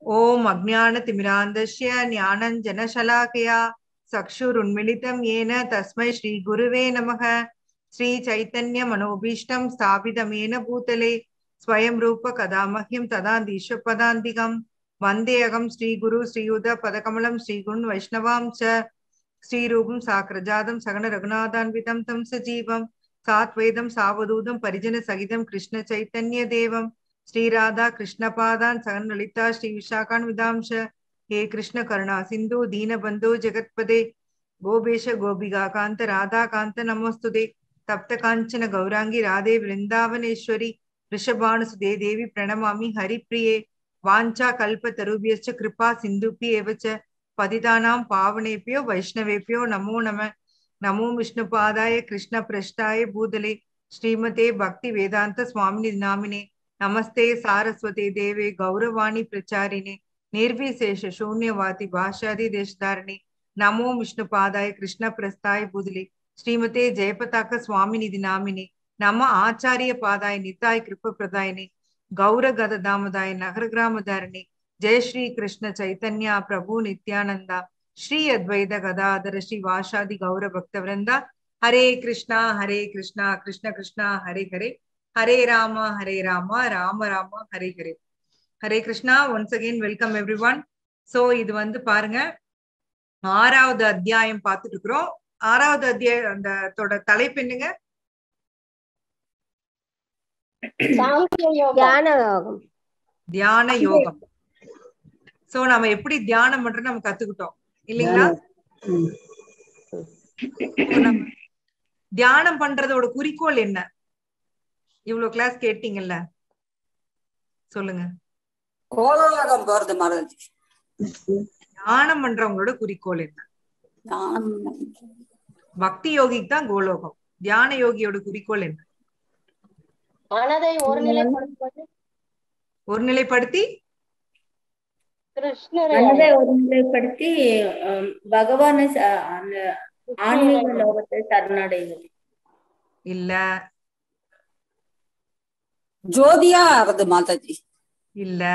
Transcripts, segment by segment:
ॐ अज्ञानतिमिरान्धस्य ज्ञानञ्जनशलाकया चक्षुरुन्मिलितं येन तस्मै श्रीगुरुवे नमः श्रीचैतन्यमनोभीष्टं स्थापितमेन भूतले स्वयं रूप कदा मह्यं तदान्तीशपदान्तिकं वन्देऽहं श्रीगुरु श्रीयुधपदकमलं श्रीगुरुन् वैष्णवां च श्रीरूपं साग्रजातं सगण रघुनाथान्वितं तं सजीवं सात्वेदं सावधूतं परिजनसहितं कृष्णचैतन्यदेवं श्रीराधा कृष्णपादान् सगन ललिता श्रीविशाखान् विदांश हे कृष्ण करुणा सिन्धु दीनबन्धु जगत्पदे गोपेश गोपिका कान्त राधा कान्त नमोऽस्तुते तप्त काञ्चन गौराङ्गी राधे वृन्दावनेश्वरी वृषभानुसुते देवी प्रणमामि हरिप्रिये वाञ्छा कल्पतरुभ्यश्च कृपा सिन्धुभ्य एव च पतितानां पावनेभ्यो वैष्णवेभ्यो नमो नमः नमो विष्णुपादाय कृष्णप्रष्टाय भूतले श्रीमते भक्तिवेदान्त स्वामिनि नामिने नमस्ते सारस्वते देवे गौरवाणी प्रचारिणे निर्विशेष शून्यवाति भाषादि देशधारिणे नमो विष्णुपादाय कृष्णप्रस्थाय भूतले श्रीमते जयपताक स्वामिनिधि नामिने नम आचार्य पादाय निताय कृपप्रदायिने गौर गददामदाय नगर ग्रामधारिणे जय श्री कृष्ण चैतन्य प्रभु नित्यानंद श्री अद्वैत गदाधर श्री वाशादि गौर भक्तवृंद Hare Krishna Hare Krishna Krishna Krishna Hare Hare Hare Ram Hare Ram Rama Rama Hare Hare Hare Krishna once again welcome every so இது வந்து பாருங்க ஆறாவது அத்தியாயம் பார்த்துட்டு இருக்கிறோம் ஆறாவது அத்தியாயம் அந்த தொட தலைப்பு என்னங்க தியான யோகம் தியான யோகம் சோ நம்ம எப்படி தியானம் பண்றது நம்ம கத்துக்கிட்டோம் இல்லைங்களா So, நம்ம தியானம் பண்றதோட குறிக்கோள் என்ன இவ்வளவு கிளாஸ் கேட்டீங்கல்ல சொல்லுங்க கோலோலகம் போறது மறந்து தியானம் பண்றவங்களோட குறிக்கோள் என்ன நான் பக்தி யோகிக்கு தான் கோலோகம் தியான யோகியோட குறிக்கோள் என்ன மனதை ஒருநிலைப்படுத்துவது ஒருநிலைப்படுத்தி கிருஷ்ணரை மனதை ஒருநிலைப்படுத்தி அஹ், பகவானை ச- அந்த ஆன்மீக லோகத்தை சரணடைவது இல்ல ஜோதியா ஆறது மாதாஜி இல்ல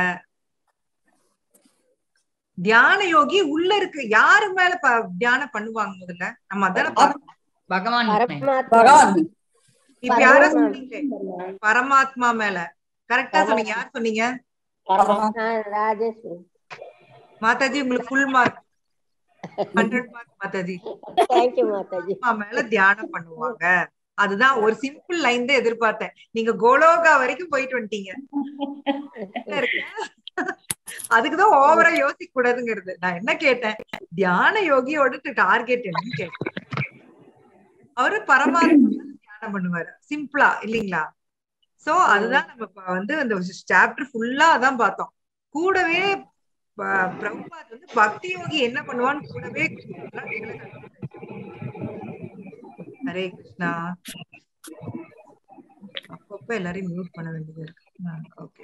தியான யோகி உள்ள இருக்கு யாரு மேல ப- தியானம் பண்ணுவாங்க முதல்ல நம்ம அதான பார்த்தோம். பகவான் மேல். பரமாத்மா பகவான் இப்ப யார பரமாத்மா. சொன்னீங்க பரமாத்மா மேல கரெக்டா சொன்னீங்க யார் சொன்னீங்க ஆ, ராஜேஸ்வரி மாதாஜி உங்களுக்கு full mark hundred mark Mataji thank you Mataji அம்மா மேல தியானம் பண்ணுவாங்க அதுதான் ஒரு சிம்பிள் லைன் தான் எதிர்பார்த்தேன் நீங்க கோலோகா வரைக்கும் போயிட்டு வந்துட்டீங்க என்ன இருக்கு? அதுக்குதான் ஓவரா யோசிக்க கூடாதுங்கிறது நான் என்ன கேட்டேன் தியான யோகியோட டார்கெட் என்னன்னு கேட்டேன் அவரு பரமாத்மா தியானம் பண்ணுவாரு சிம்பிளா இல்லீங்களா சோ அதுதான் நம்ம இப்ப வந்து அந்த சாப்டர் ஃபுல்லா அதான் பார்த்தோம் கூடவே ப- பிரபுபாத் வந்து பக்தி யோகி என்ன பண்ணுவான்னு கூடவே ஹரே கிருஷ்ணா அப்பப்ப எல்லாரையும் மியூட் பண்ண வேண்டியது இருக்கு ஓகே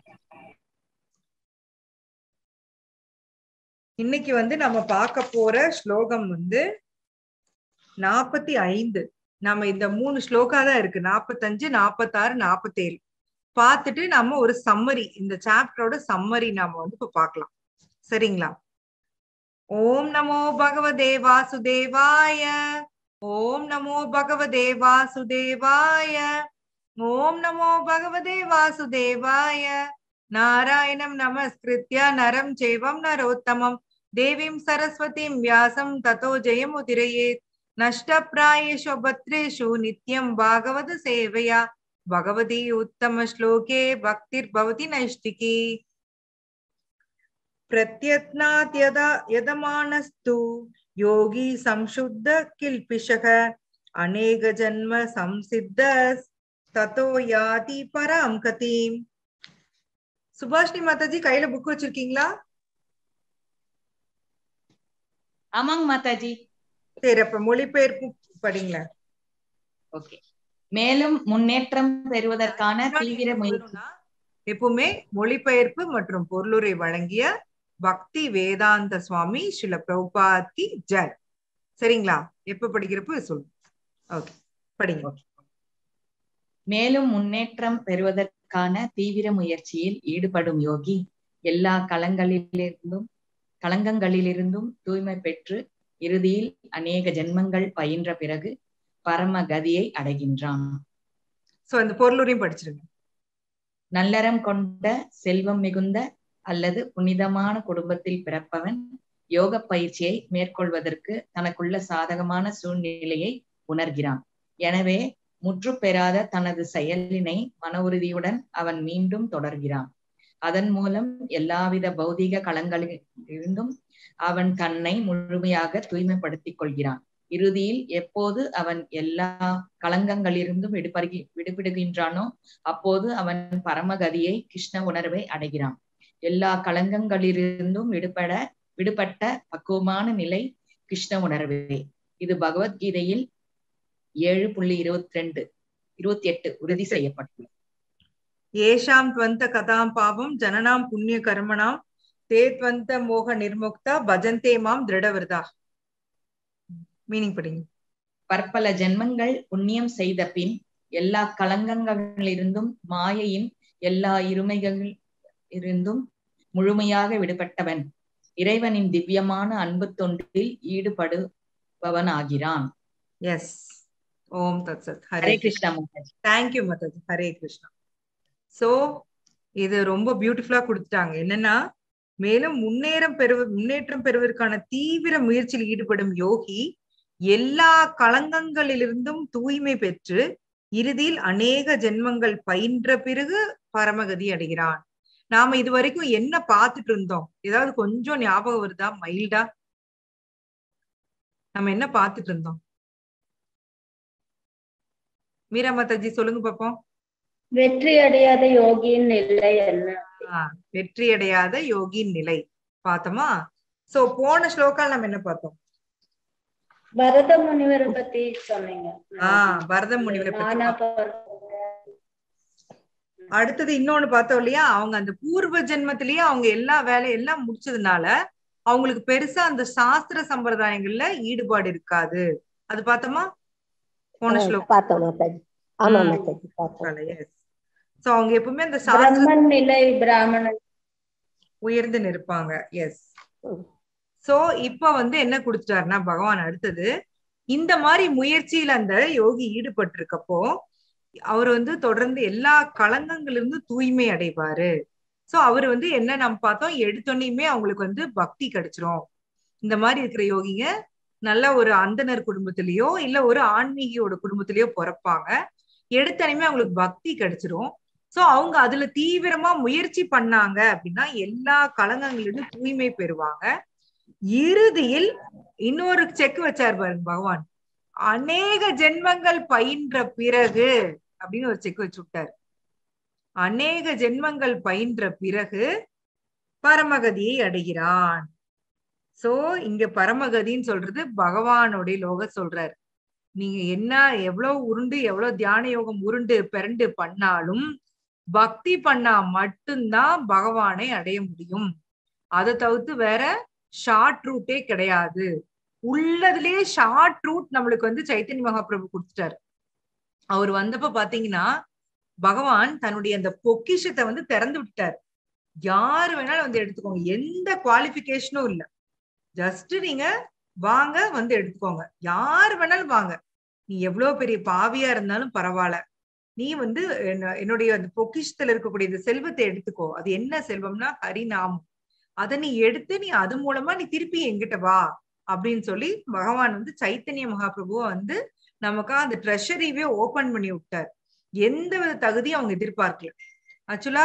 இன்னைக்கு வந்து நம்ம பார்க்க போற ஸ்லோகம் வந்து நாற்பத்தி ஐந்து நம்ம இந்த மூணு ஸ்லோகா தான் இருக்கு நாற்பத்தஞ்சு நாற்பத்தாறு நாற்பத்தேழு பார்த்துட்டு நம்ம ஒரு சம்மரி இந்த சாப்டரோட சம்மரி நாம வந்து இப்ப பார்க்கலாம் சரிங்களா ஓம் நமோ பகவதே வாசுதேவாய ஓம் நமோ பகவதே வாசுதேவாய ஓம் நமோ பகவதே வாசுதேவாய நாராயணம் நமஸ்கிருத்ய நரம் சேவம் நரோத்தமம் தேவீம் சரஸ்வதீம் வியாசம் ததோ ஜெயமுதிரயேத் नष्टप्रायेषु भद्रेषु नित्यं भागवत सेवया भगवती उत्तमश्लोके भक्तिर्भवति नैष्टिकी प्रत्यत्नात् यदा यदमानस्तु योगी संशुद्ध किल्पिषः अनेकजन्म संसिद्ध ततो याति परां கதீம் சுபாஷினி மாதாஜி கையில புக் வச்சிருக்கீங்களா ஆமாங்க மாதாஜி சரி அப்ப மொழிபெயர்ப்பு படிங்களேன் ஓகே மேலும் முன்னேற்றம் பெறுவதற்கான தீவிர முயற்சி சொல்லணும்னா, எப்பவுமே மொழிபெயர்ப்பு மற்றும் பொருளுரை வழங்கிய பக்தி வேதாந்த சுவாமி ஸ்ரீல பிரபுபாத் கி ஜெய் சரிங்களா எப்ப படிக்கிறப்ப சொல்லுங்க ஓகே படிங்க மேலும் முன்னேற்றம் பெறுவதற்கான தீவிர முயற்சியில் ஈடுபடும் யோகி எல்லா களங்களிலிருந்தும் களங்கங்களிலிருந்தும் தூய்மை பெற்று இறுதியில் அநேக ஜென்மங்கள் பயின்ற பிறகு பரம கதியை அடைகின்றான் சோ இந்த பொருளுரையும் படிச்சிருங்க நல்லறம் கொண்ட செல்வம் மிகுந்த அல்லது புனிதமான குடும்பத்தில் பிறப்பவன் யோக பயிற்சியை மேற்கொள்வதற்கு தனக்குள்ள சாதகமான சூழ்நிலையை உணர்கிறான் எனவே முற்று பெறாத தனது செயலினை மன உறுதியுடன் அவன் மீண்டும் தொடர்கிறான் அதன் மூலம் எல்லாவித பௌதிக களங்களில் இருந்தும் அவன் தன்னை முழுமையாக தூய்மைப்படுத்திக் கொள்கிறான் இறுதியில் எப்போது அவன் எல்லா களங்கங்களிலிருந்தும் விடுபடுகி விடுபடுகின்றானோ அப்போது அவன் பரமகதியை கிருஷ்ண உணர்வை அடைகிறான் எல்லா களங்கங்களிலிருந்தும் விடுபட விடுபட்ட பக்குவமான நிலை கிருஷ்ண உணர்வே இது பகவத்கீதையில் ஏழு புள்ளி இருபத்தி ரெண்டு இருபத்தி எட்டு உறுதி செய்யப்பட்டுள்ளது ஏஷாம் துவந்த கதாம் பாவம் ஜனனாம் புண்ணிய கர்மணாம் தே துவந்த மோக நிர்முக்தா பஜந்தே மாம் திருடவிரதா மீனிங் படிங்க பற்பல ஜென்மங்கள் புண்ணியம் செய்த பின் எல்லா களங்கங்களிலிருந்தும் மாயையின் எல்லா இருமைகளில் இருந்தும் முழுமையாக விடுபட்டவன் இறைவனின் திவ்யமான அன்பு தொண்டில் ஈடுபடுபவன் ஆகிறான் எஸ் ஓம் தத் சத் ஹரே ஹரே கிருஷ்ணா மாதாஜி தேங்க்யூ மதாஜி ஹரே கிருஷ்ணா சோ இது ரொம்ப பியூட்டிஃபுல்லா கொடுத்துட்டாங்க என்னன்னா மேலும் முன்னேறம் பெறுவ முன்னேற்றம் பெறுவதற்கான தீவிர முயற்சியில் ஈடுபடும் யோகி எல்லா களங்கங்களிலிருந்தும் தூய்மை பெற்று இறுதியில் அநேக ஜென்மங்கள் பயின்ற பிறகு பரமகதி அடைகிறான் நாம இது வரைக்கும் என்ன பார்த்துட்டு இருந்தோம் ஏதாவது கொஞ்சம் ஞாபகம் வருதா மைல்டா நம்ம என்ன பார்த்துட்டு இருந்தோம் மீரா மாதாஜி சொல்லுங்க பாப்போம் வெற்றி அடையாத யோகியின் நிலை என்ன ஆஹ் வெற்றி அடையாத யோகியின் நிலை பார்த்தோமா சோ போன ஸ்லோகால் நம்ம என்ன பார்த்தோம் பரத முனிவரை பத்தி சொன்னீங்க ஆஹ் பரத முனிவரை பத்தி நானா பார்த்தோம். பரத- அடுத்தது இன்னொன்னு பார்த்தோம் இல்லையா அவங்க அந்த பூர்வ ஜென்மத்திலேயே அவங்க எல்லா வேலையும் எல்லாம் முடிச்சதுனால அவங்களுக்கு பெருசா அந்த சாஸ்திர சம்பிரதாயங்கள்ல ஈடுபாடு இருக்காது அது பார்த்தோமா போன ஸ்லோகம் பார்த்தோம் மாதாஜி ஆமா ம். மாதாஜி பார்த்தோம் சோ அவங்க எப்பவுமே அந்த சாஸ்திர பிரம்மன் நிலை பிராமணன் உயர்ந்து நிற்பாங்க எஸ் ம். சோ இப்ப வந்து என்ன கொடுத்துட்டாருன்னா பகவான் அடுத்தது இந்த மாதிரி முயற்சியில அந்த யோகி ஈடுபட்டு இருக்கப்போ அவர் வந்து தொடர்ந்து எல்லா களங்கங்களிலிருந்து தூய்மை அடைவாரு சோ அவர் வந்து என்ன நம்ம பார்த்தோம் எடுத்தோன்னையுமே அவங்களுக்கு வந்து பக்தி கிடைச்சிரும் இந்த மாதிரி இருக்கிற யோகிங்க நல்ல ஒரு அந்தனர் குடும்பத்திலயோ இல்ல ஒரு ஆன்மீகியோட குடும்பத்திலயோ பிறப்பாங்க எடுத்தனையுமே அவங்களுக்கு பக்தி கிடைச்சிரும் சோ அவங்க அதுல தீவிரமா முயற்சி பண்ணாங்க அப்படின்னா எல்லா களங்கங்களிலிருந்து தூய்மை பெறுவாங்க இறுதியில் இன்னொரு செக் வச்சார் பாருங்க பகவான் அநேக ஜென்மங்கள் பயின்ற பிறகு அப்படின்னு ஒரு செக் வச்சு விட்டார் அநேக ஜென்மங்கள் பயின்ற பிறகு பரமகதியை அடைகிறான் சோ இங்க பரமகதின்னு சொல்றது பகவானுடைய லோக சொல்றார் நீங்க என்ன எவ்வளவு உருண்டு எவ்வளவு தியான யோகம் உருண்டு பிறண்டு பண்ணாலும் பக்தி பண்ணா மட்டும்தான் பகவானை அடைய முடியும் அதை தவிர்த்து வேற ஷார்ட் ரூட்டே கிடையாது உள்ளதுலயே ஷார்ட் ரூட் நம்மளுக்கு வந்து சைத்தன்ய மகாபிரபு கொடுத்துட்டாரு அவர் வந்தப்ப பாத்தீங்கன்னா பகவான் தன்னுடைய அந்த பொக்கிஷத்தை வந்து திறந்து விட்டார் யாரு வேணாலும் வந்து எடுத்துக்கோங்க எந்த குவாலிபிகேஷனும் இல்ல ஜஸ்ட் நீங்க வாங்க வந்து எடுத்துக்கோங்க யாரு வேணாலும் வாங்க நீ எவ்வளவு பெரிய பாவியா இருந்தாலும் பரவாயில்ல நீ வந்து என்ன- என்னுடைய அந்த பொக்கிஷத்துல இருக்கக்கூடிய இந்த செல்வத்தை எடுத்துக்கோ அது என்ன செல்வம்னா ஹரிநாமம் அதை நீ எடுத்து நீ அது மூலமா நீ திருப்பி எங்கிட்ட வா அப்படின்னு சொல்லி பகவான் வந்து சைத்தன்ய மகாபிரபுவை வந்து நமக்கா அந்த ட்ரெஷரிவே ஓபன் பண்ணி விட்டார் எந்த வித தகுதியும் அவங்க எதிர்பார்க்கல ஆக்சுவலா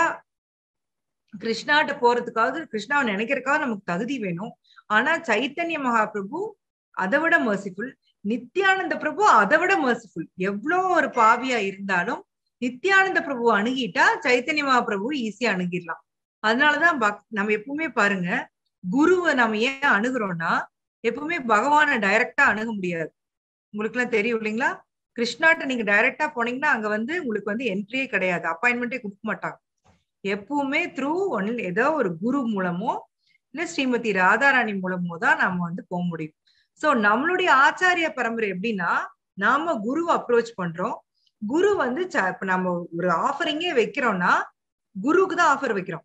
கிருஷ்ணாட்ட போறதுக்காவது கிருஷ்ணாவை நினைக்கிறதுக்காக நமக்கு தகுதி வேணும் ஆனா சைத்தன்ய மகாபிரபு அதை விட மர்சிஃபுல் நித்யானந்த பிரபு அதை விட மர்சிஃபுல் எவ்வளோ ஒரு பாவியா இருந்தாலும் நித்யானந்த பிரபு அணுகிட்டா சைத்தன்ய மகாபிரபு ஈஸியா அணுகிடலாம் அதனாலதான் பக்- நம்ம எப்பவுமே பாருங்க குருவை நம்ம ஏன் அணுகுறோம்னா எப்பவுமே பகவானை டைரக்டா அணுக முடியாது உங்களுக்கு எல்லாம் தெரியும் இல்லைங்களா கிருஷ்ணாட்ட நீங்க டைரக்டா போனீங்கன்னா அங்க வந்து உங்களுக்கு வந்து என்ட்ரியே கிடையாது அப்பாயின்மெண்டே கொடுக்க மாட்டாங்க எப்பவுமே த்ரூ ஒன் ஏதோ ஒரு குரு மூலமோ இல்ல ஸ்ரீமதி ராதாராணி மூலமோ தான் நாம வந்து போக முடியும் சோ நம்மளுடைய ஆச்சாரிய பரம்பரை எப்படின்னா நாம குருவை அப்ரோச் பண்றோம் குரு வந்து ச- இப்ப நம்ம ஒரு ஆஃபரிங்கே வைக்கிறோம்னா குருவுக்கு தான் ஆஃபர் வைக்கிறோம்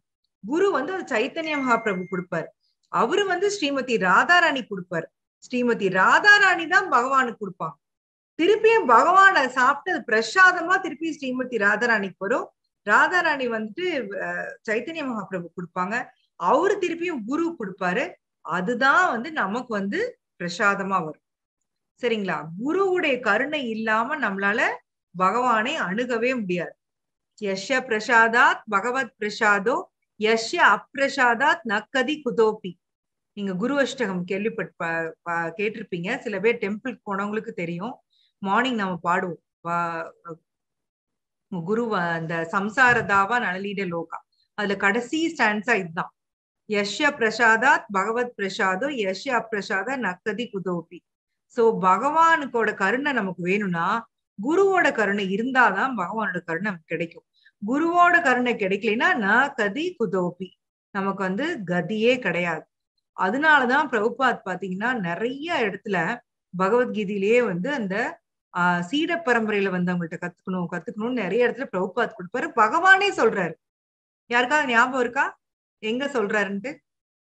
குரு வந்து அது சைத்தன்ய மகாபிரபு கொடுப்பாரு அவரு வந்து ஸ்ரீமதி ராதாராணி கொடுப்பாரு ஸ்ரீமதி ராதாராணி தான் பகவானுக்கு கொடுப்பாங்க திருப்பியும் பகவானை சாப்பிட்டு அது பிரசாதமா திருப்பி ஸ்ரீமதி ராதாராணிக்கு வரும் ராதாராணி வந்துட்டு அஹ், சைத்தன்ய மகாபிரபு கொடுப்பாங்க அவரு திருப்பியும் குரு கொடுப்பாரு அதுதான் வந்து நமக்கு வந்து பிரசாதமா வரும் சரிங்களா குருவுடைய கருணை இல்லாம நம்மளால பகவானை அணுகவே முடியாது யஷ்ய பிரசாதாத் பகவத் பிரசாதோ யஷ்ய அப்பிரசாதாத் நக்கதி குதோபி நீங்க குரு அஷ்டகம் கேள்விப்பட் ப- ப- கேட்டிருப்பீங்க சில பேர் டெம்பிள் போனவங்களுக்கு தெரியும் மார்னிங் நம்ம பாடுவோம் வா- குரு வ- அந்த சம்சாரதாவா நலலீட லோகா அதுல கடைசி ஸ்டான்ஸா இதுதான் யஷ்ய பிரசாதாத் பகவத் பிரசாதோ யஷ்ய அப்பிரசாத நக்கதி குதோபி சோ பகவானுக்கோட கருணை நமக்கு வேணும்னா குருவோட கருணை இருந்தாதான் பகவானோட கருணை நமக்கு கிடைக்கும் குருவோட கருணை கிடைக்கலைன்னா ந கதி குதோபி நமக்கு வந்து கதியே கிடையாது அதனாலதான் பிரபுபாத் பாத்தீங்கன்னா நிறைய இடத்துல பகவத்கீதையிலேயே வந்து அந்த ஆஹ் சீட பரம்பரையில வந்தவங்கள்ட்ட கத்துக்கணும் கத்துக்கணும்னு நிறைய இடத்துல பிரபுபாத் கொடுப்பாரு பகவானே சொல்றாரு யாருக்காவது ஞாபகம் இருக்கா எங்க சொல்றாருன்ட்டு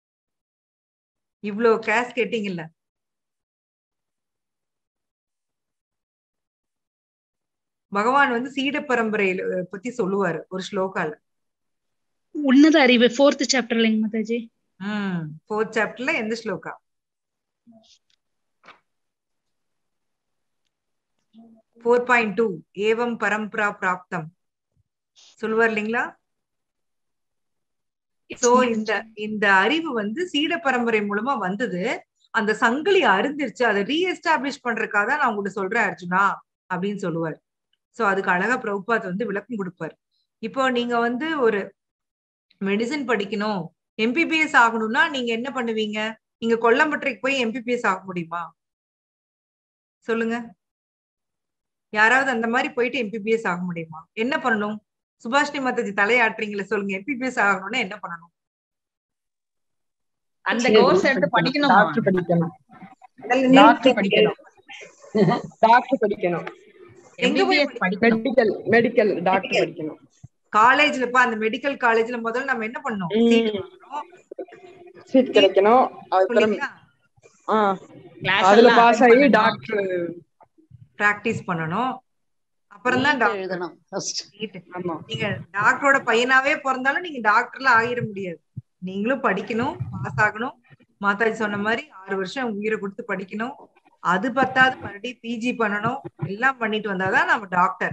இவ்ளோ கேஸ் கேட்டீங்கல்ல பகவான் வந்து சீட பரம்பரையில அஹ், பத்தி சொல்லுவாரு ஒரு ஸ்லோகால உன்னத அறிவு ஃபோர்த் சாப்டர்லங்க மாதாஜி உம் ஃபோர்த் சாப்டர்ல எந்த ஸ்லோகா ஃபோர் பாயிண்ட் டூ ஏவம் பரம்பரா பிராப்தம் சொல்லுவார் இல்லைங்களா சோ இந்த இந்த அறிவு வந்து சீட பரம்பரை மூலமா வந்தது அந்த சங்கிலி அருந்திருச்சு அதை ரீஎஸ்டாப்ளிஷ் பண்றதுக்காக தான் நான் உங்கள்ட்ட சொல்றேன் அர்ஜுனா அப்படின்னு சொல்லுவார் சோ அதுக்கு அழகா பிரபுபாத் வந்து விளக்கம் கொடுப்பார் இப்போ நீங்க வந்து ஒரு மெடிசின் படிக்கணும் எம்பிபிஎஸ் ஆகணும்னா நீங்க என்ன பண்ணுவீங்க நீங்க கொல்லம்பற்றைக்கு போய் எம்பிபிஎஸ் ஆக முடியுமா சொல்லுங்க யாராவது அந்த மாதிரி போயிட்டு எம்பிபிஎஸ் ஆக முடியுமா என்ன பண்ணணும் சுபாஷினி மாதாஜி தலையாட்டுறீங்களே சொல்லுங்க எம்பிபிஎஸ் ஆகணும்னா என்ன பண்ணணும் அந்த சரி, கோர்ஸ் எடுத்து படிக்கணுமா டாக்டர் படிக்கணும் டாக்டர் படிக்கணும் டாக்டர் படிக்கணும் எங்க போய் எம்பிபிஎஸ் படிக்கணும் மெடிக்கல் மெடிக்கல் டாக்டர் படிக்கணும் காலேஜ்ல இப்ப அந்த மெடிக்கல் காலேஜ்ல முதல்ல நம்ம என்ன பண்ணணும் சீட் ம். வாங்கணும் சீட் கிடைக்கணும் அதுக்கப்புறம் சொல்லிங்களா ஆ கிளாஸ் அதுல எல்லாம் பாஸ் attend ஆகி பண்ணணும். டாக்டர் பிராக்டிஸ் பண்ணணும் அப்புறம் தான் நீட் எழுதணும் ஃபர்ஸ்ட் ஆமா நீங்க டாக்டரோட பையனாவே பிறந்தாலும் நீங்க டாக்டர்ல ஆகிட முடியாது நீங்களும் படிக்கணும் பாஸ் ஆகணும் மாதாஜி சொன்ன மாதிரி ஆறு வருஷம் உயிரை கொடுத்து படிக்கணும் அது பத்தாவது மறுபடியும் பிஜி பண்ணணும் எல்லாம் பண்ணிட்டு வந்தாதான் நம்ம டாக்டர்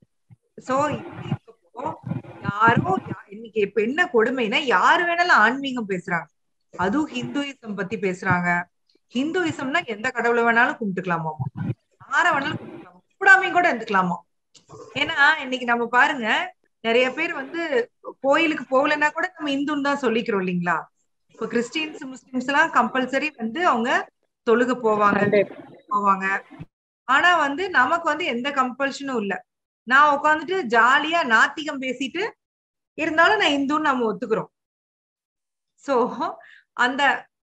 சோ இப்படி இருக்கப்போ யாரோ யா- இன்னைக்கு இப்ப என்ன கொடுமைனா யாரு வேணாலும் ஆன்மீகம் பேசுறாங்க அதுவும் ஹிந்துயிசம் பத்தி பேசுறாங்க ஹிந்துயிசம்னா எந்த கடவுளை வேணாலும் கும்பிட்டுக்கலாமாமா யார வேணாலும் கும்பிட்டுக்கலாமா கூடாமையும் கூட இருந்துக்கலாமா ஏன்னா இன்னைக்கு நம்ம பாருங்க நிறைய பேர் வந்து கோயிலுக்கு போகலைன்னா கூட நம்ம இந்துன்னு தான் சொல்லிக்கிறோம் இல்லைங்களா இப்ப கிறிஸ்டியன்ஸ் முஸ்லிம்ஸ் எல்லாம் கம்பல்சரி வந்து அவங்க தொழுக போவாங்க Sunday. போவாங்க ஆனா வந்து நமக்கு வந்து எந்த கம்பல்ஷனும் இல்ல நான் உட்காந்துட்டு ஜாலியா நாத்திகம் பேசிட்டு இருந்தாலும் நான் இந்துன்னு நம்ம ஒத்துக்கிறோம் சோ அந்த